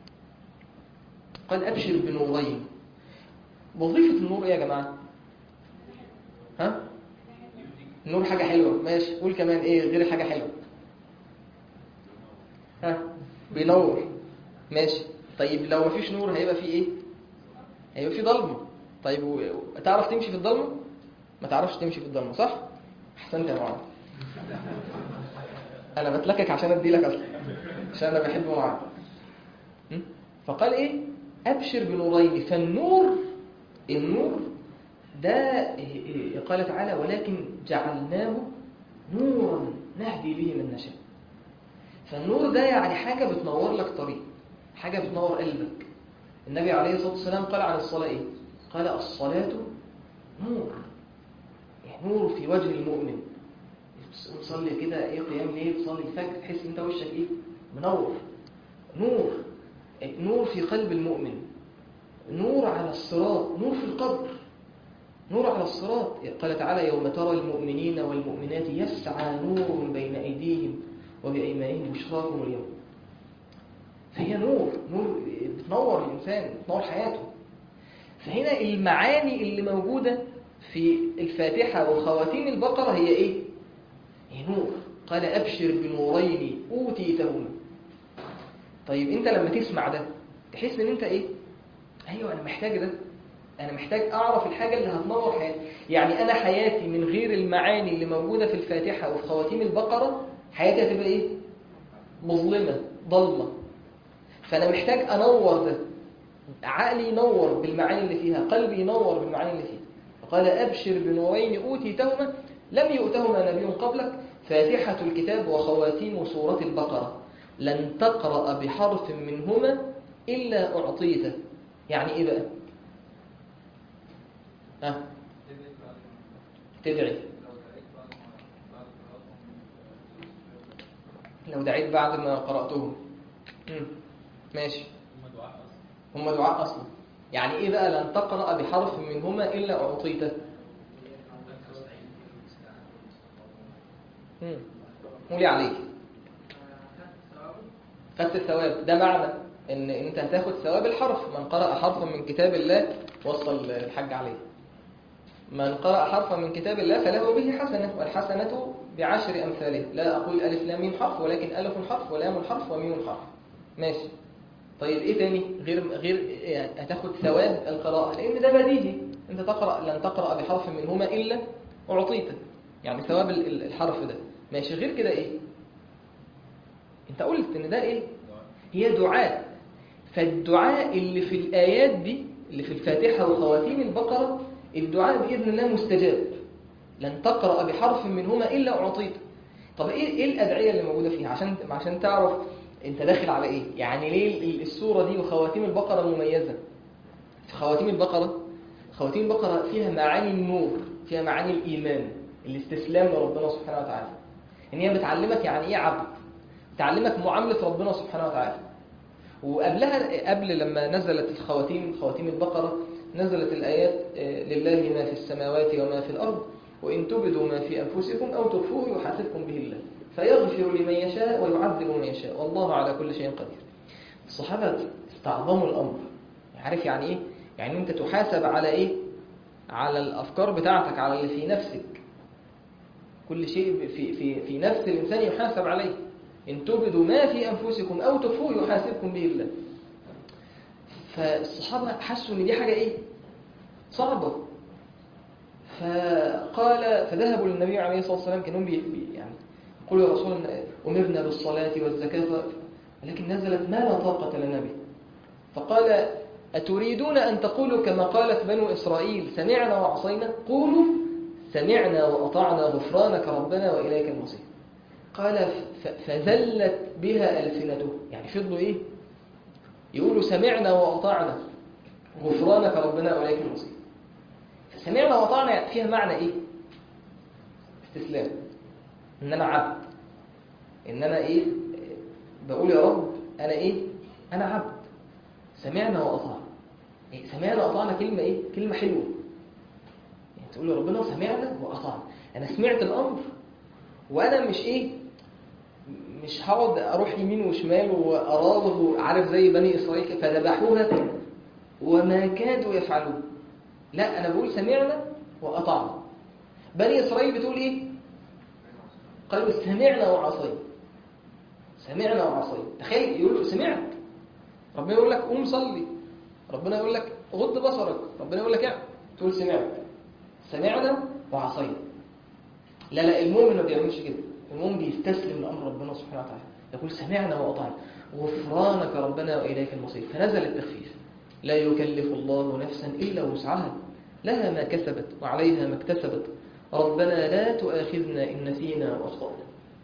قال أبشر بنورين وظيفة النور إيه يا جماعة ها النور حاجة حلوة ماشي قول كمان إيه غير حاجة حلوة ها بينور ماشي طيب لو مفيش نور هيبقى فيه إيه هيبقى فيه ضلمة طيب و... تعرف تمشي في الضلمة ما تعرفش تمشي في الضلمه صح احسنت يا معاذ انا بتلكك عشان ادي لك اصلا عشان انا بحب معاذ م? فقال ايه ابشر بنورين فالنور النور ده إيه إيه قال تعالى ولكن جعلناه نورا نهدي به من نشاء فالنور ده يعني حاجه بتنور لك طريق حاجه بتنور قلبك النبي عليه الصلاه والسلام قال عن الصلاه ايه قال الصلاه نور نور في وجه المؤمن تصلي كده ايه قيام ليل تصلي الفجر تحس انت وشك ايه منور نور نور في قلب المؤمن نور على الصراط نور في القبر نور على الصراط قال تعالى يوم ترى المؤمنين والمؤمنات يسعى نور بين أيديهم وبأيمانهم بشراكم اليوم فهي نور نور بتنور الإنسان بتنور حياته فهنا المعاني اللي موجودة في الفاتحة وخواتيم البقرة هي إيه؟ هي نور قال أبشر بنورين أوتيتهما طيب أنت لما تسمع ده تحس إن أنت إيه؟ أيوة أنا محتاج ده أنا محتاج أعرف الحاجة اللي هتنور حياتي يعني أنا حياتي من غير المعاني اللي موجودة في الفاتحة وفي خواتيم البقرة حياتي هتبقى إيه؟ مظلمة ضلمة فأنا محتاج أنور ده عقلي ينور بالمعاني اللي فيها قلبي ينور بالمعاني اللي فيها فقال أبشر بنورين أوتيتهما لم يؤتهما نبي قبلك فاتحة الكتاب وخواتيم سورة البقرة لن تقرأ بحرف منهما إلا أعطيته يعني إيه بقى؟ ها؟ تدعي لو دعيت بعد ما قرأتهم مم. ماشي هم دعاء اصلا هم دعاء أصلا يعني إيه بقى لن تقرأ بحرف منهما إلا أعطيته مم. قولي عليك خدت الثواب ده معنى ان انت هتاخد ثواب الحرف من قرأ حرفا من كتاب الله وصل الحج عليه من قرأ حرفا من كتاب الله فله به حسنة والحسنة بعشر أمثاله لا أقول ألف لام ميم حرف ولكن ألف حرف ولام حرف وميم حرف ماشي طيب إيه تاني غير غير يعني هتاخد ثواب القراءة لأن ده بديهي أنت تقرأ لن تقرأ بحرف منهما إلا أعطيته يعني ثواب ال- ال- الحرف ده ماشي غير كده إيه أنت قلت إن ده إيه دعاء هي دعاء فالدعاء اللي في الآيات دي اللي في الفاتحة وخواتيم البقرة الدعاء بإذن الله مستجاب لن تقرأ بحرف منهما إلا أعطيت طب إيه, إيه الأدعية اللي موجودة فيها عشان عشان تعرف أنت داخل على إيه يعني ليه ال- السورة دي وخواتيم البقرة مميزة في خواتيم البقرة خواتيم البقرة فيها معاني النور فيها معاني الإيمان الاستسلام لربنا سبحانه وتعالى إن هي بتعلمك يعني إيه عبد تعلمك معاملة ربنا سبحانه وتعالى وقبلها قبل لما نزلت الخواتيم خواتيم البقرة نزلت الآيات آه، لله ما في السماوات وما في الأرض وإن تبدوا ما في أنفسكم أو تخفوه يحاسبكم به الله فيغفر لمن يشاء ويعذب من يشاء والله على كل شيء قدير الصحابة استعظموا الأمر عارف يعني إيه؟ يعني أنت تحاسب على إيه؟ على الأفكار بتاعتك على اللي في نفسك كل شيء في, في, في نفس الإنسان يحاسب عليه إن تبدوا ما في أنفسكم أو تخفوه يحاسبكم به الله فالصحابة حسوا إن دي حاجة إيه؟ صعبة فقال فذهبوا للنبي عليه الصلاة والسلام كانوا بي بي- يعني قولوا يا رسول الله أمرنا بالصلاة والزكاة ولكن نزلت ما لا طاقة لنا به فقال أتريدون أن تقولوا كما قالت بنو إسرائيل سمعنا وعصينا قولوا سمعنا وأطعنا غفرانك ربنا وإليك المصير قال ف- فذلت بها ألسنته يعني فضلوا إيه يقولوا سمعنا وأطعنا غفرانك ربنا وإليك المصير فسمعنا وأطعنا فيها معنى إيه استسلام إن أنا عبد إن أنا إيه بقول يا رب أنا إيه أنا عبد سمعنا وأطعنا إيه سمعنا وأطعنا كلمة إيه كلمة حلوة يعني تقول يا ربنا سمعنا وأطعنا أنا سمعت الأمر وأنا مش إيه مش هقعد اروح يمين وشمال واراوغ وعارف زي بني اسرائيل كده، فذبحوها وما كادوا يفعلون لا انا بقول سمعنا واطعنا بني اسرائيل بتقول ايه قالوا سمعنا وعصينا سمعنا وعصينا تخيل يقول سمعت ربنا يقول لك قوم صلي ربنا يقول لك غض بصرك ربنا يقول لك اعمل تقول سمعت سمعنا وعصينا لا لا المؤمن ما بيعملش كده المؤمن بيستسلم لامر ربنا سبحانه وتعالى يقول سمعنا واطعنا غفرانك ربنا واليك المصير فنزل التخفيف لا يكلف الله نفسا الا وسعها لها ما كسبت وعليها ما اكتسبت ربنا لا تؤاخذنا ان نسينا واخطانا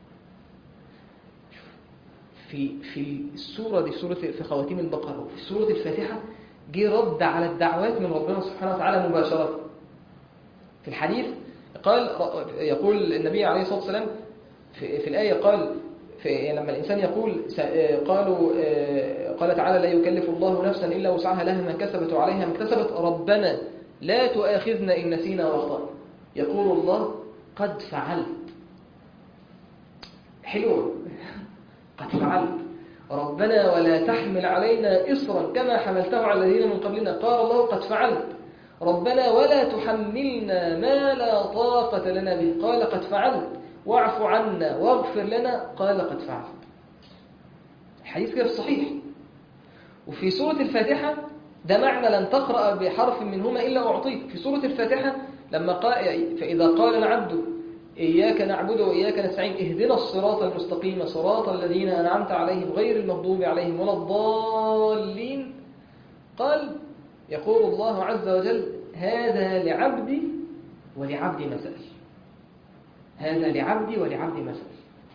في في السوره دي سوره في خواتيم البقره وفي سوره الفاتحه جه رد على الدعوات من ربنا سبحانه وتعالى مباشره في الحديث قال يقول النبي عليه الصلاة والسلام في, في الآية قال في لما الإنسان يقول س- قالوا قال تعالى لا يكلف الله نفسا إلا وسعها لها ما كسبت وعليها ما اكتسبت ربنا لا تؤاخذنا إن نسينا واخطأنا يقول الله قد فعلت حلوة قد فعلت ربنا ولا تحمل علينا إصرا كما حملته على الذين من قبلنا قال الله قد فعلت ربنا ولا تحملنا ما لا طاقة لنا به قال قد فعلت واعف عنا واغفر لنا قال قد فعلت الحديث كده في الصحيح وفي سورة الفاتحة ده معنى لن تقرأ بحرف منهما إلا أعطيك في سورة الفاتحة لما قال فإذا قال العبد إياك نعبد وإياك نستعين اهدنا الصراط المستقيم صراط الذين أنعمت عليهم غير المغضوب عليهم ولا الضالين قال يقول الله عز وجل هذا لعبدي ولعبدي مسأل هذا لعبدي ولعبدي مسأل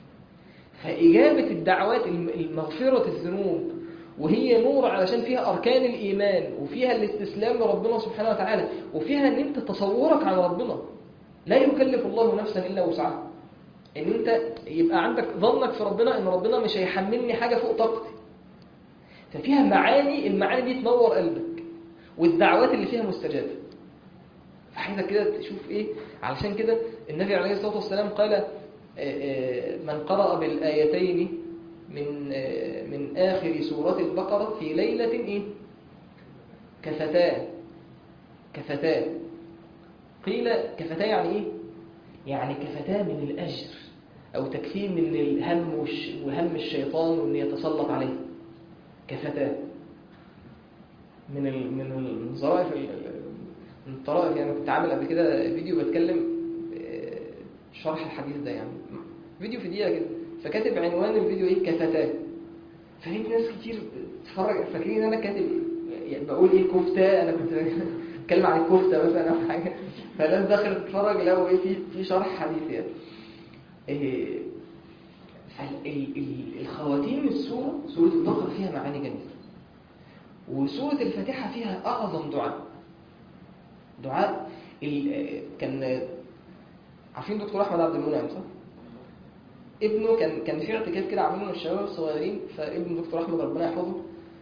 فإجابة الدعوات المغفرة الذنوب وهي نور علشان فيها أركان الإيمان وفيها الاستسلام لربنا سبحانه وتعالى وفيها أن أنت تصورك عن ربنا لا يكلف الله نفسا إلا وسعها أن أنت يبقى عندك ظنك في ربنا أن ربنا مش هيحملني حاجة فوق طاقتي ففيها معاني المعاني دي تنور قلبك والدعوات اللي فيها مستجابة فعايزك كده تشوف إيه علشان كده النبي عليه الصلاة والسلام قال من قرأ بالآيتين من من آخر سورة البقرة في ليلة إيه؟ كفتان كفتان قيل كفتان يعني إيه؟ يعني كفتان من الأجر أو تكفيه من الهم وهم الشيطان وأن يتسلط عليه كفتان من ال من الظرائف من الطرائف يعني كنت عامل قبل كده فيديو بتكلم شرح الحديث ده يعني فيديو في دقيقة كده فكاتب عنوان الفيديو ايه كفتات فلقيت ناس كتير تتفرج فاكرين ان انا كاتب يعني بقول ايه كفته انا كنت بتكلم عن الكفته مثلا او حاجه فالناس دخلت تتفرج لقوا ايه في في شرح حديث يعني إيه الخواتيم السوره سوره البقره فيها معاني جميله وسوره الفاتحه فيها اعظم دعاء دعاء كان عارفين دكتور احمد عبد المنعم صح؟ ابنه كان كان في اعتكاف كده عاملينه الشباب الصغيرين فابن دكتور احمد ربنا يحفظه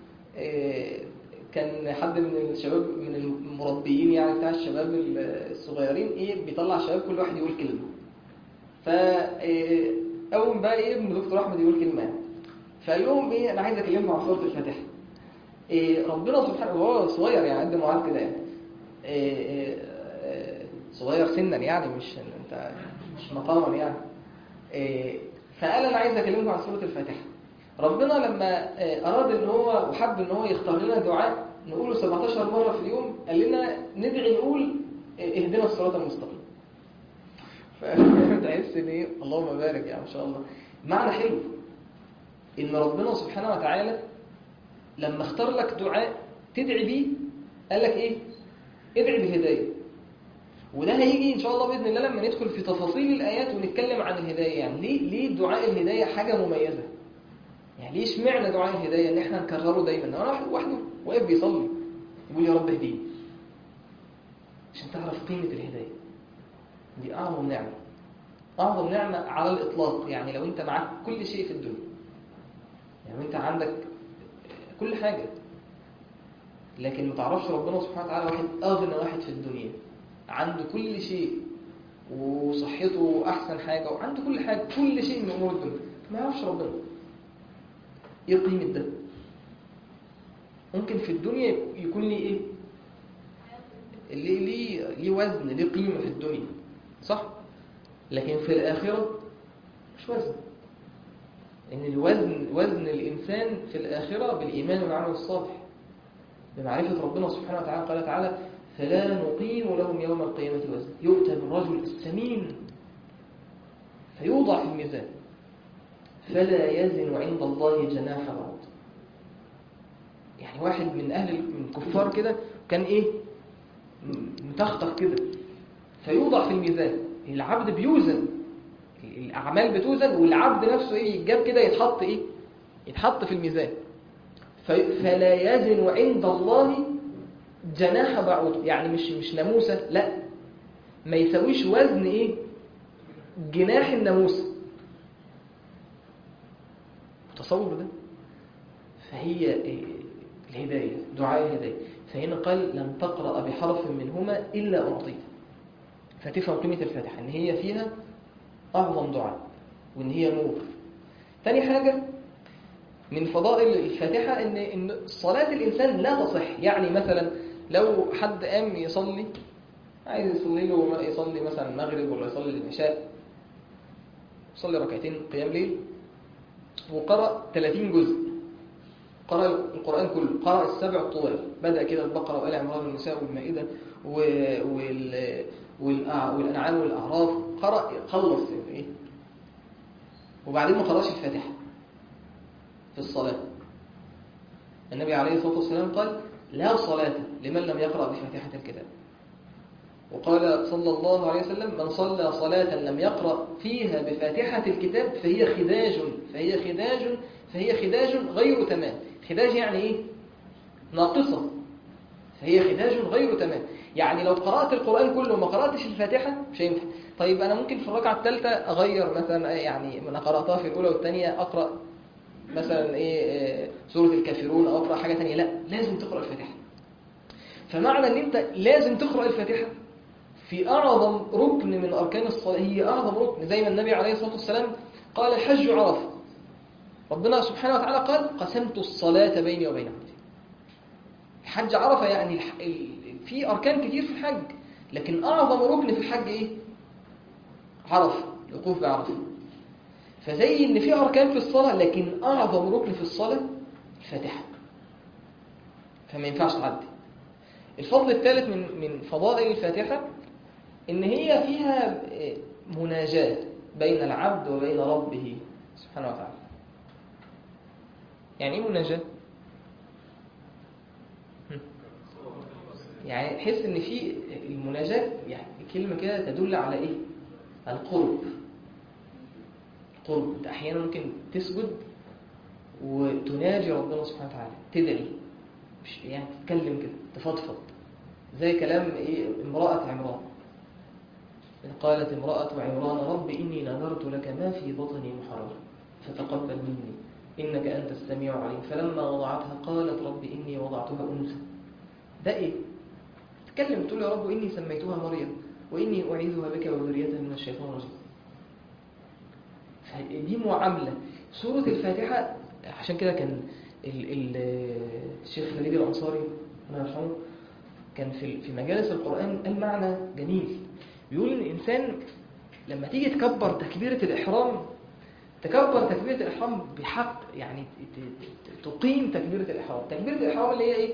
كان حد من الشباب من المربيين يعني بتاع الشباب الصغيرين ايه بيطلع الشباب كل واحد يقول كلمه ف اول بقى ايه ابن دكتور احمد يقول كلمه يعني فقال لهم ايه انا عايز اكلمكم عن سوره الفاتحه إيه ربنا سبحانه وهو صغير يعني قد معاذ كده يعني إيه صغير سنا يعني مش انت مش مقاما يعني إيه فقال انا عايز اكلمكم عن سوره الفاتحه ربنا لما اراد ان هو وحب ان هو يختار لنا دعاء نقوله 17 مره في اليوم قال لنا ندعي نقول اهدنا الصراط المستقيم فتحس ان ايه اللهم بارك يا ما شاء الله معنى حلو ان ربنا سبحانه وتعالى لما اختار لك دعاء تدعي بيه قال لك ايه ادعي بالهدايه وده هيجي ان شاء الله باذن الله لما ندخل في تفاصيل الايات ونتكلم عن الهدايه يعني ليه ليه دعاء الهدايه حاجه مميزه يعني ليه اشمعنى دعاء الهدايه ان احنا نكرره دايما انا واحد وحده واقف بيصلي يقول يا رب اهديني عشان تعرف قيمه الهدايه دي اعظم نعمه اعظم نعمه على الاطلاق يعني لو انت معاك كل شيء في الدنيا يعني انت عندك كل حاجه لكن ما تعرفش ربنا سبحانه وتعالى واحد اغنى واحد في الدنيا عنده كل شيء وصحته احسن حاجه وعنده كل حاجه كل شيء من امور الدنيا ما يعرفش ربنا ايه قيمه ده ممكن في الدنيا يكون لي ايه ليه ليه ليه وزن ليه قيمه في الدنيا صح لكن في الاخره مش وزن ان الوزن وزن الانسان في الاخره بالايمان والعمل الصالح بمعرفه ربنا سبحانه وتعالى قال تعالى فلا نقيم لهم يوم القيامة وزنا يؤتى بالرجل السمين فيوضع في الميزان فلا يزن عند الله جناح بعوض يعني واحد من أهل من الكفار كده كان إيه متخطف كده فيوضع في الميزان العبد بيوزن الأعمال بتوزن والعبد نفسه إيه يتجاب كده يتحط إيه يتحط في الميزان فلا يزن عند الله جناح بعوض يعني مش مش ناموسه لا ما يساويش وزن ايه جناح الناموسه متصور ده فهي إيه الهدايه دعاء الهدايه فهنا قال لن تقرأ بحرف منهما إلا أعطيت فتفهم قيمة الفاتحة إن هي فيها أعظم دعاء وإن هي نور تاني حاجة من فضائل الفاتحة إن إن صلاة الإنسان لا تصح يعني مثلا لو حد قام يصلي عايز يصلي له يصلي مثلا المغرب ولا يصلي العشاء يصلي ركعتين قيام ليل وقرأ 30 جزء قرأ القرآن كله قرأ السبع الطوال بدأ كده البقرة وآل عمران والنساء والمائدة و- وال والأع- والأنعام والأعراف قرأ خلص إيه وبعدين ما قرأش الفاتحة في الصلاة النبي عليه الصلاة والسلام قال لا صلاة لمن لم يقرأ بفاتحة الكتاب وقال صلى الله عليه وسلم من صلى صلاة لم يقرأ فيها بفاتحة الكتاب فهي خداج فهي خداج فهي خداج غير تمام خداج يعني ايه ناقصة فهي خداج غير تمام يعني لو قرأت القرآن كله وما قرأتش الفاتحة مش هينفع طيب أنا ممكن في الركعة الثالثة أغير مثلا يعني أنا قرأتها في الأولى والثانية أقرأ مثلا إيه آه، سورة الكافرون أو أقرأ حاجة ثانية لا لازم تقرأ الفاتحة فمعنى أن أنت لازم تقرأ الفاتحة في أعظم ركن من أركان الصلاة هي أعظم ركن زي ما النبي عليه الصلاة والسلام قال الحج عرفة ربنا سبحانه وتعالى قال قسمت الصلاة بيني وبين عبدي الحج عرفة يعني الح... ال... في أركان كتير في الحج لكن أعظم ركن في الحج إيه؟ عرفة الوقوف بعرفة فزي إن في أركان في الصلاة لكن أعظم ركن في الصلاة الفاتحة فما ينفعش تعدي الفضل الثالث من من فضائل الفاتحة إن هي فيها مناجاة بين العبد وبين ربه سبحانه وتعالى يعني ايه مناجاة؟ هم. يعني تحس ان في المناجاة يعني كلمة كده تدل على ايه؟ القرب القرب انت احيانا ممكن تسجد وتناجي ربنا سبحانه وتعالى تدعي مش يعني تتكلم كده تفضفض زي كلام ايه امرأة عمران إذ قالت امرأة عمران رب إني نذرت لك ما في بطني محررا فتقبل مني إنك أنت السميع العليم فلما وضعتها قالت رب إني وضعتها أنثى ده إيه؟ تتكلم تقول يا رب إني سميتها مريم وإني أعيذها بك وذريتها من الشيطان الرجيم فدي معاملة سورة الفاتحة عشان كده كان ال ال الشيخ فريد الأنصاري الله يرحمه كان في في مجالس القرآن قال معنى جميل بيقول إن الإنسان لما تيجي تكبر تكبيرة الإحرام تكبر تكبيرة الإحرام بحق يعني ت- ت- تقيم تكبيرة الإحرام تكبيرة الإحرام اللي هي إيه؟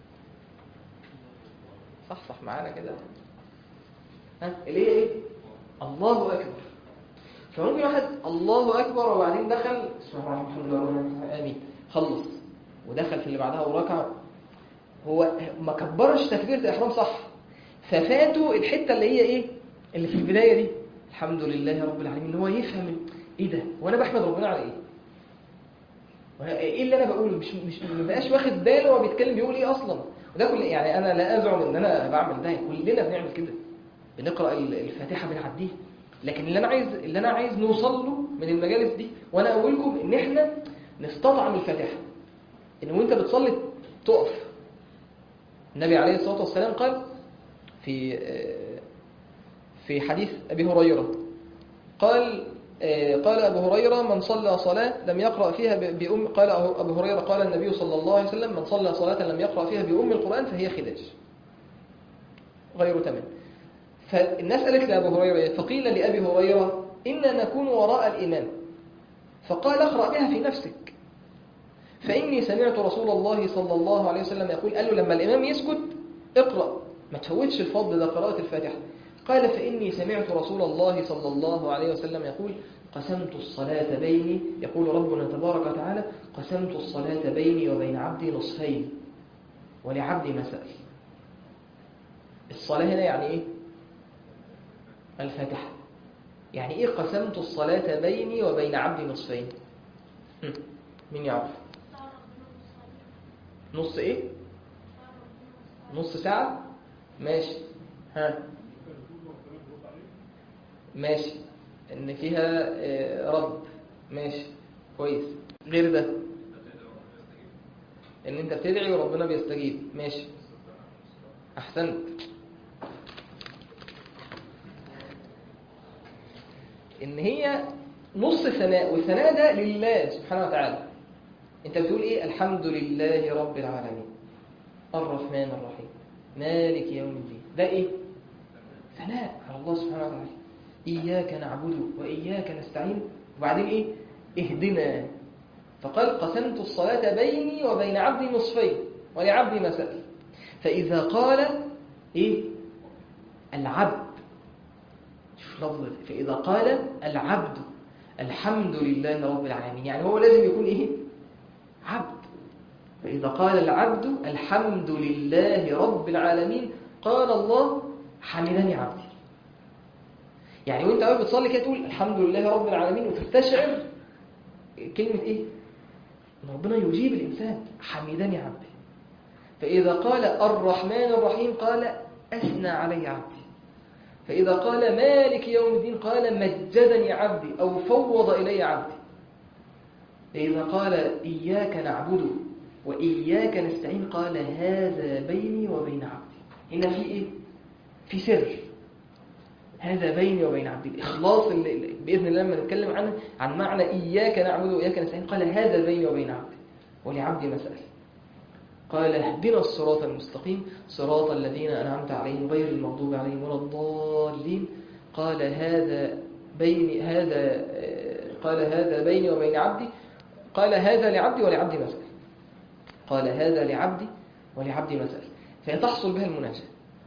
صح صح معانا كده ها اللي هي إيه؟ الله أكبر فممكن واحد الله أكبر وبعدين دخل بسم الله الرحمن الرحيم الحمد لله رب العالمين آمين خلص ودخل في اللي بعدها وركع هو ما كبرش تكبيرة الإحرام صح ففاتوا الحتة اللي هي إيه اللي في البداية دي الحمد لله رب العالمين ان هو يفهم ايه ده وانا بحمد ربنا على ايه وأنا- ايه اللي انا بقوله مش مش ما بقاش واخد باله هو بيتكلم بيقول ايه اصلا وده كل يعني انا لا ازعم ان انا بعمل ده كلنا بنعمل كده بنقرا ال- الفاتحه بنعديها لكن اللي انا عايز اللي انا عايز نوصل له من المجالس دي وانا اقول لكم ان احنا نستطعم الفاتحه ان وانت بتصلي تقف النبي عليه الصلاه والسلام قال في آه، في حديث أبي هريرة قال آه، قال أبو هريرة من صلى صلاة لم يقرأ فيها ب- بأم قال أبو هريرة قال النبي صلى الله عليه وسلم من صلى صلاة لم يقرأ فيها بأم القرآن فهي خداج غير تمام فالناس قالت لأبو هريرة إيه؟ فقيل لأبي هريرة إنا نكون وراء الإمام فقال اقرأ بها في نفسك فإني سمعت رسول الله صلى الله عليه وسلم يقول قال له لما الإمام يسكت اقرأ ما تفوتش الفضل ده قراءة الفاتحة قال فإني سمعت رسول الله صلى الله عليه وسلم يقول قسمت الصلاة بيني يقول ربنا تبارك وتعالى قسمت الصلاة بيني وبين عبدي نصفين ولعبدي ما سأل الصلاة هنا يعني إيه؟ الفاتحة يعني إيه قسمت الصلاة بيني وبين عبدي نصفين هم، مين يعرف نص إيه؟ نص ساعة ماشي ها ماشي ان فيها آه، رد ماشي كويس غير ده ان انت بتدعي وربنا بيستجيب ماشي أحسنت إن هي نص ثناء والثناء ده لله سبحانه وتعالى أنت بتقول إيه الحمد لله رب العالمين الرحمن الرحيم مالك يوم الدين ده إيه ثناء على الله سبحانه وتعالى إياك نعبد وإياك نستعين وبعدين إيه اهدنا فقال قسمت الصلاة بيني وبين عبدي نصفين ولعبدي ما سأل فإذا قال إيه العبد شوف لفظ فإذا قال العبد الحمد لله رب العالمين يعني هو لازم يكون إيه عبد فإذا قال العبد الحمد لله رب العالمين قال الله حمدني عبدي يعني وانت اول بتصلي كده تقول الحمد لله رب العالمين وتستشعر كلمة ايه ان ربنا يجيب الانسان حمدني عبدي فاذا قال الرحمن الرحيم قال اثنى علي عبدي فاذا قال مالك يوم الدين قال مجدني عبدي او فوض الي عبدي فاذا قال اياك نعبد واياك نستعين قال هذا بيني وبين عبدي هنا في ايه في سر هذا بيني وبين عبدي الإخلاص اللي اللي بإذن الله لما نتكلم عنه عن معنى إياك نعبد وإياك نستعين قال هذا بيني وبين عبدي ولعبدي مسألة قال اهدنا الصراط المستقيم صراط الذين أنعمت عليهم غير المغضوب عليهم ولا الضالين قال هذا بيني هذا قال هذا بيني وبين عبدي قال هذا لعبدي ولعبدي مسألة قال هذا لعبدي ولعبدي مسألة فيتحصل بها المناجاة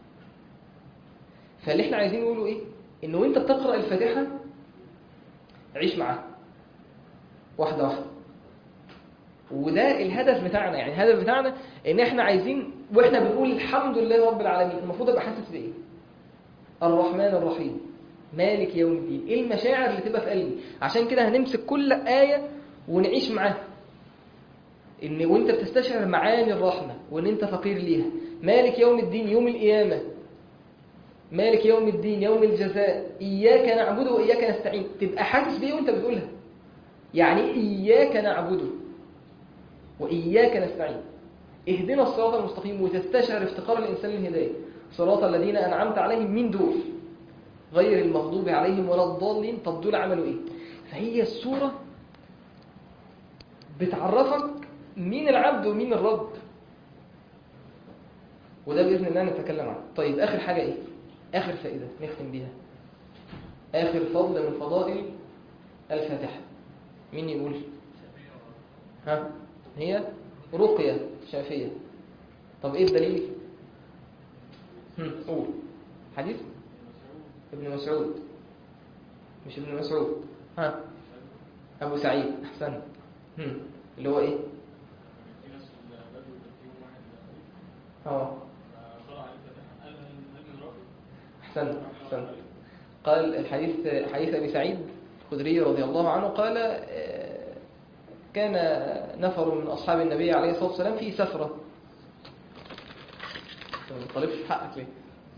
فاللي احنا عايزين نقوله ايه انه وانت بتقرا الفاتحه عيش معاها واحده واحده وده الهدف بتاعنا يعني الهدف بتاعنا ان احنا عايزين واحنا بنقول الحمد لله رب العالمين المفروض ابقى حاسس بايه الرحمن الرحيم مالك يوم الدين ايه المشاعر اللي تبقى في قلبي عشان كده هنمسك كل ايه ونعيش معاها ان وانت بتستشعر معاني الرحمه وان انت فقير ليها مالك يوم الدين يوم القيامه مالك يوم الدين يوم الجزاء إياك نعبد وإياك نستعين تبقى حاسس بإيه وأنت بتقولها يعني إياك نعبد وإياك نستعين اهدنا الصراط المستقيم وتستشعر افتقار الإنسان للهداية صراط الذين أنعمت عليهم من دول غير المغضوب عليهم ولا الضالين طب دول عملوا إيه فهي السورة بتعرفك مين العبد ومين الرب وده بإذن الله نتكلم عنه طيب آخر حاجة إيه آخر فائدة نختم بيها آخر فضل من فضائل الفاتحة مين يقول ها هي رقية شافية طب إيه الدليل هم، قول حديث ابن مسعود مش ابن مسعود ها أبو سعيد أحسن هم، اللي هو إيه في ناس في البلد فيهم واحد اه قرأ عليه الفاتحة قال هل هل من رافض؟ أحسن أحسن قال الحديث حديث أبي سعيد الخدري رضي الله عنه قال آه، كان نفر من أصحاب النبي عليه الصلاة والسلام في سفرة ما طالبش في حقك ليه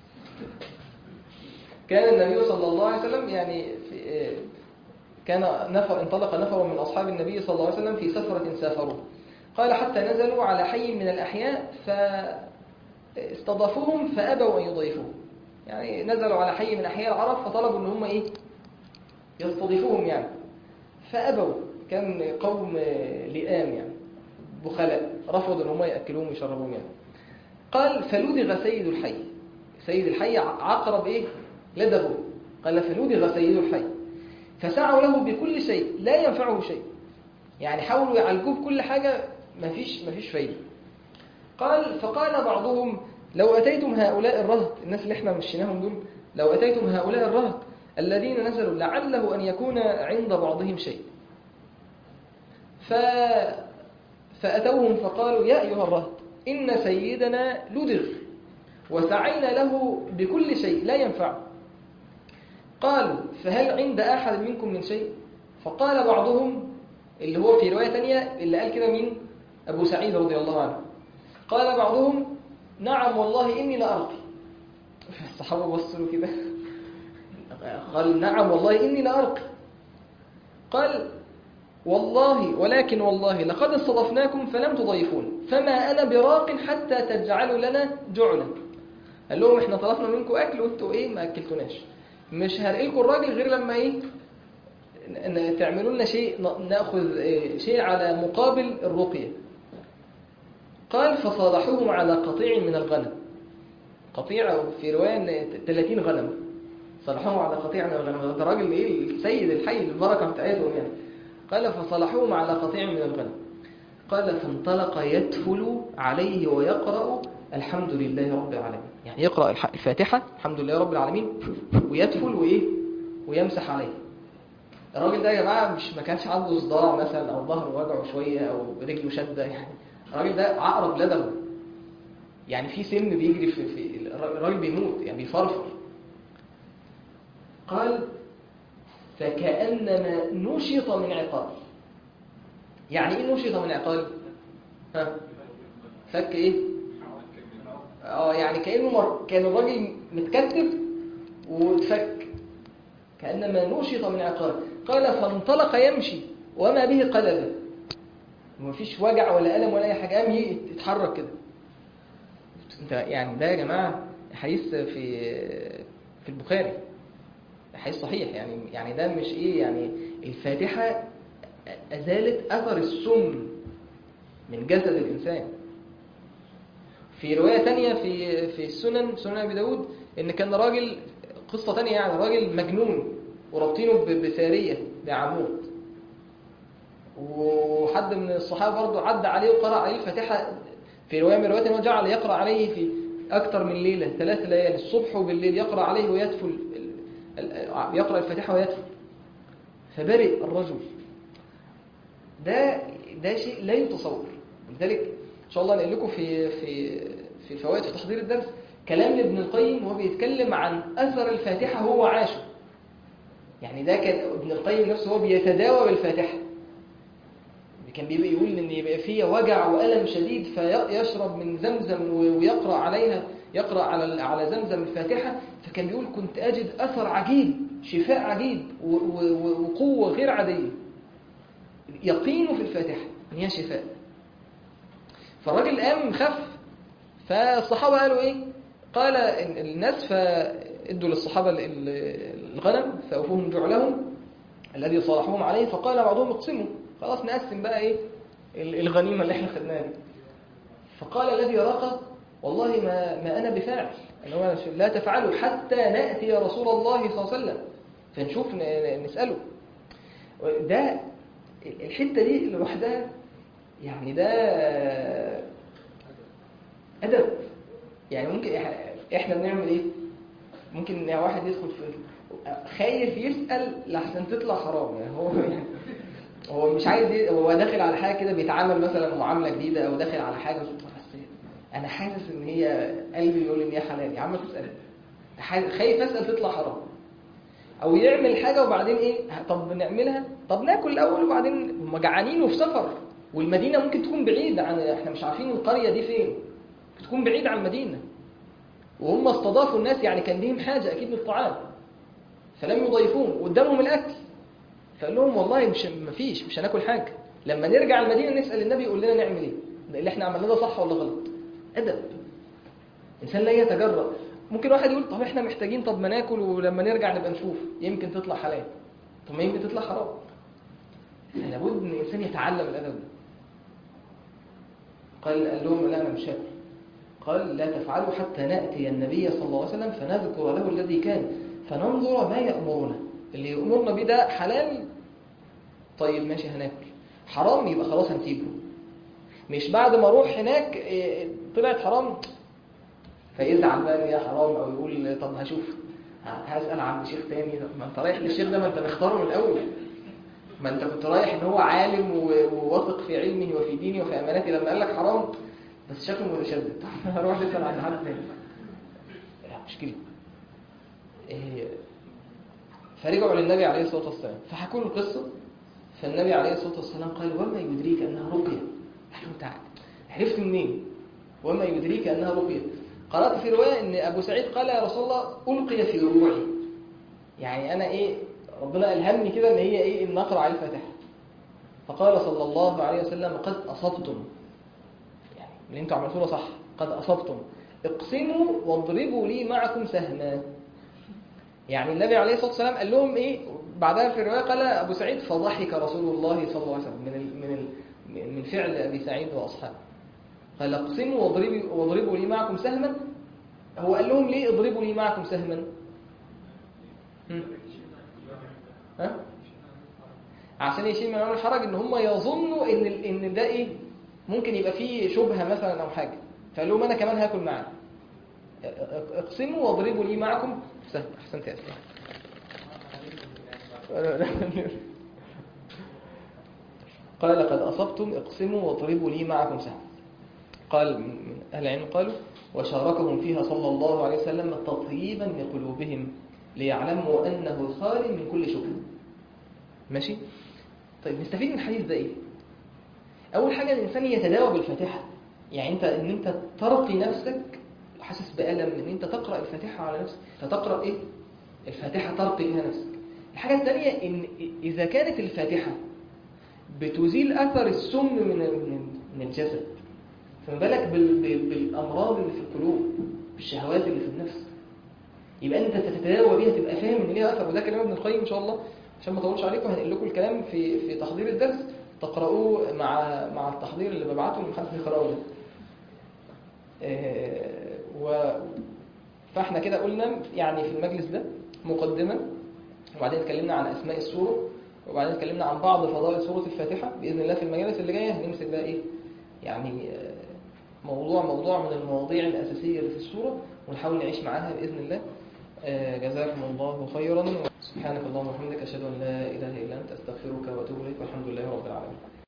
كان النبي صلى الله عليه وسلم يعني في آه، كان نفر انطلق نفر من أصحاب النبي صلى الله عليه وسلم في سفرة سافروا قال حتى نزلوا على حي من الأحياء فاستضافوهم فأبوا أن يضيفوهم يعني نزلوا على حي من أحياء العرب فطلبوا أن هم إيه يستضيفوهم يعني فأبوا كان قوم لئام يعني بخلاء رفضوا أن هم يأكلوهم ويشربوهم يعني قال فلدغ سيد الحي سيد الحي عقرب إيه لدغه قال فلدغ سيد الحي فسعوا له بكل شيء لا ينفعه شيء يعني حاولوا يعالجوه بكل حاجة مفيش مفيش فايدة قال فقال بعضهم لو أتيتم هؤلاء الرهط الناس اللي احنا مشيناهم دول لو أتيتم هؤلاء الرهط الذين نزلوا لعله أن يكون عند بعضهم شيء ف... فأتوهم فقالوا يا أيها الرهط إن سيدنا لدغ وسعينا له بكل شيء لا ينفع قالوا فهل عند أحد منكم من شيء فقال بعضهم اللي هو في رواية تانية اللي قال كده مين أبو سعيد رضي الله عنه قال بعضهم نعم والله إني لأرقي الصحابة بصوا له كده قال نعم والله إني لأرقي قال والله ولكن والله لقد استضفناكم فلم تضيفون فما أنا براق حتى تجعلوا لنا جعلا قال لهم احنا طلبنا منكم اكل وانتوا ايه ما اكلتوناش مش هرقلكم الراجل غير لما ايه ن- تعملوا لنا شيء ن- ناخذ إيه، شيء على مقابل الرقيه قال فصالحوهم على قطيع من الغنم قطيع أو في روايه إن 30 غنم صالحوهم على قطيع من الغنم ده راجل ايه السيد الحي البركه بتاعتهم يعني قال فصالحوهم على قطيع من الغنم قال فانطلق يتفل عليه ويقرأ الحمد لله رب العالمين يعني يقرأ الح- الفاتحة الحمد لله رب العالمين ويتفل وإيه ويمسح عليه الراجل ده يا جماعة مش ما كانش عنده صداع مثلا أو ظهره وجعه شوية أو رجله شدة يعني الراجل ده عقرب لدغه يعني في سم بيجري في, في الراجل بيموت يعني بيفرفر قال فكأنما نشط من عقال يعني ايه نشط من عقال ها فك ايه اه يعني كانه مر... كان الراجل متكتف واتفك كانما نشط من عقال قال فانطلق يمشي وما به قلبه ومفيش وجع ولا الم ولا اي حاجه قام ي- يتحرك كده انت يعني ده يا جماعه حديث في في البخاري حديث صحيح يعني يعني ده مش ايه يعني الفاتحه ازالت اثر السم من جسد الانسان في روايه تانية في في السنن سنن ابي داود ان كان راجل قصه تانية يعني راجل مجنون ورابطينه ب- بساريه بعمود وحد من الصحابه برضه عدى عليه وقرأ عليه الفاتحه في روايه من الروايات انه جعل يقرأ عليه في اكثر من ليله ثلاث ليالي الصبح وبالليل يقرأ عليه ويدفل ال- يقرأ الفاتحه ويدفل فبرئ الرجل ده ده شيء لا يتصور لذلك ان شاء الله نقول لكم في في في الفوائد في تحضير الدرس كلام لابن القيم وهو بيتكلم عن اثر الفاتحه هو عاشه يعني ده كان ابن القيم نفسه هو بيتداوى بالفاتحه كان بيبقى يقول ان يبقى فيه وجع والم شديد فيشرب من زمزم ويقرا عليها يقرا على على زمزم الفاتحه فكان بيقول كنت اجد اثر عجيب شفاء عجيب و- و- وقوه غير عاديه يقينه في الفاتحه ان هي شفاء فالراجل قام خف فالصحابه قالوا ايه قال إن الناس فادوا للصحابه ال- ال- الغنم فاوفوهم جعلهم الذي صالحوهم عليه فقال بعضهم اقسموا خلاص نقسم بقى ايه ال- الغنيمه اللي احنا خدناها دي فقال الذي راق والله ما ما انا بفاعل ان هو لا تفعلوا حتى ناتي رسول الله صلى الله عليه وسلم فنشوف ن- نساله ده الحته دي لوحدها يعني ده ادب يعني ممكن إح- احنا بنعمل ايه ممكن واحد يدخل في خايف يسال لحسن تطلع حرام يعني هو يعني هو مش عايز ي- هو داخل على حاجه كده بيتعامل مثلا معامله جديده او داخل على حاجه بس انا حاسس ان هي قلبي بيقول ان هي حلال يا عم تسال أنت حاسس- خايف اسال تطلع حرام او يعمل حاجه وبعدين ايه طب نعملها طب ناكل الاول وبعدين هم جعانين وفي سفر والمدينه ممكن تكون بعيده عن احنا مش عارفين القريه دي فين تكون بعيده عن المدينه وهم استضافوا الناس يعني كان ليهم حاجه اكيد للطعام فلم يضيفوهم قدامهم الاكل فقال لهم والله مش مفيش مش هناكل حاجه لما نرجع المدينه نسال النبي يقول لنا نعمل ايه ده اللي احنا عملناه ده صح ولا غلط ادب انسان لا يتجرأ ممكن واحد يقول طب احنا محتاجين طب ما ناكل ولما نرجع نبقى نشوف يمكن تطلع حلال طب ما يمكن تطلع حرام لابد ان الانسان يتعلم الادب ده قال قال لهم لا انا مش هاكل قال لا تفعلوا حتى ناتي النبي صلى الله عليه وسلم فنذكر له الذي كان فننظر ما يامرنا اللي يامرنا بيه ده حلال طيب ماشي هناكل حرام يبقى خلاص هنسيبه مش بعد ما اروح هناك إيه، طلعت حرام فيزعل بقى ان هي حرام او يقول طب هشوف ه- هسال عند شيخ تاني طب ما انت رايح للشيخ ده ما انت مختاره من الاول ما انت كنت رايح ان هو عالم و- وواثق في علمه وفي دينه وفي امانته لما قال لك حرام بس شكله متشدد طب هروح نسال عند حد تاني لا مش كده إيه، فرجعوا للنبي عليه الصلاه والسلام فحكوا له القصه فالنبي عليه الصلاه والسلام قال وما يدريك انها رقيه قال له انت عرفت منين وما يدريك انها رقيه قرات في روايه ان ابو سعيد قال يا رسول الله القي في روعي يعني انا ايه ربنا الهمني كده ان هي ايه ان اقرا عليه الفاتحه فقال صلى الله عليه وسلم قد اصبتم يعني اللي انتوا عملتوه ده صح قد اصبتم اقسموا واضربوا لي معكم سهما يعني النبي عليه الصلاة والسلام قال لهم إيه بعدها في الرواية قال أبو سعيد فضحك رسول الله صلى الله عليه وسلم من ال من ال من فعل أبي سعيد وأصحابه قال اقسموا واضربوا واضربوا لي معكم سهما هو قال لهم ليه اضربوا لي معكم سهما هم؟ ها عشان يشيل من عمر الحرج ان هم يظنوا ان ال- ان ده ايه ممكن يبقى فيه شبهه مثلا او حاجه فقال لهم انا كمان هاكل معاه اقسموا واضربوا لي معكم سهل احسنت يا اسماء قال قد اصبتم اقسموا واضربوا لي معكم سهل قال من اهل العلم قالوا وشاركهم فيها صلى الله عليه وسلم تطييبا لقلوبهم ليعلموا انه الخالي من كل شبهه ماشي طيب نستفيد من الحديث ده ايه اول حاجه الانسان يتداوى بالفاتحه يعني انت ان انت ترقي نفسك حاسس بالم ان انت تقرا الفاتحه على نفسك فتقرا ايه الفاتحه ترقي بها نفسك الحاجه الثانيه ان اذا كانت الفاتحه بتزيل اثر السم من من- من الجسد فما بالك بال- بال- بالامراض اللي في القلوب بالشهوات اللي في النفس يبقى انت تتداوى بيها تبقى فاهم ان ليها اثر وده كلام ابن القيم ان شاء الله عشان ما اطولش عليكم هنقل لكم الكلام في في تحضير الدرس تقرأوه مع مع التحضير اللي ببعته لمحدش يقرأه ده. آه، و فاحنا كده قلنا يعني في المجلس ده مقدمة وبعدين اتكلمنا عن اسماء السورة وبعدين اتكلمنا عن بعض فضائل سورة الفاتحة بإذن الله في المجالس اللي جاية هنمسك بقى ايه يعني آه، موضوع موضوع من المواضيع الأساسية اللي في السورة ونحاول نعيش معاها بإذن الله آه، جزاكم الله خيرا سبحانك اللهم وبحمدك أشهد أن لا إله إلا أنت أستغفرك وأتوب إليك والحمد لله رب العالمين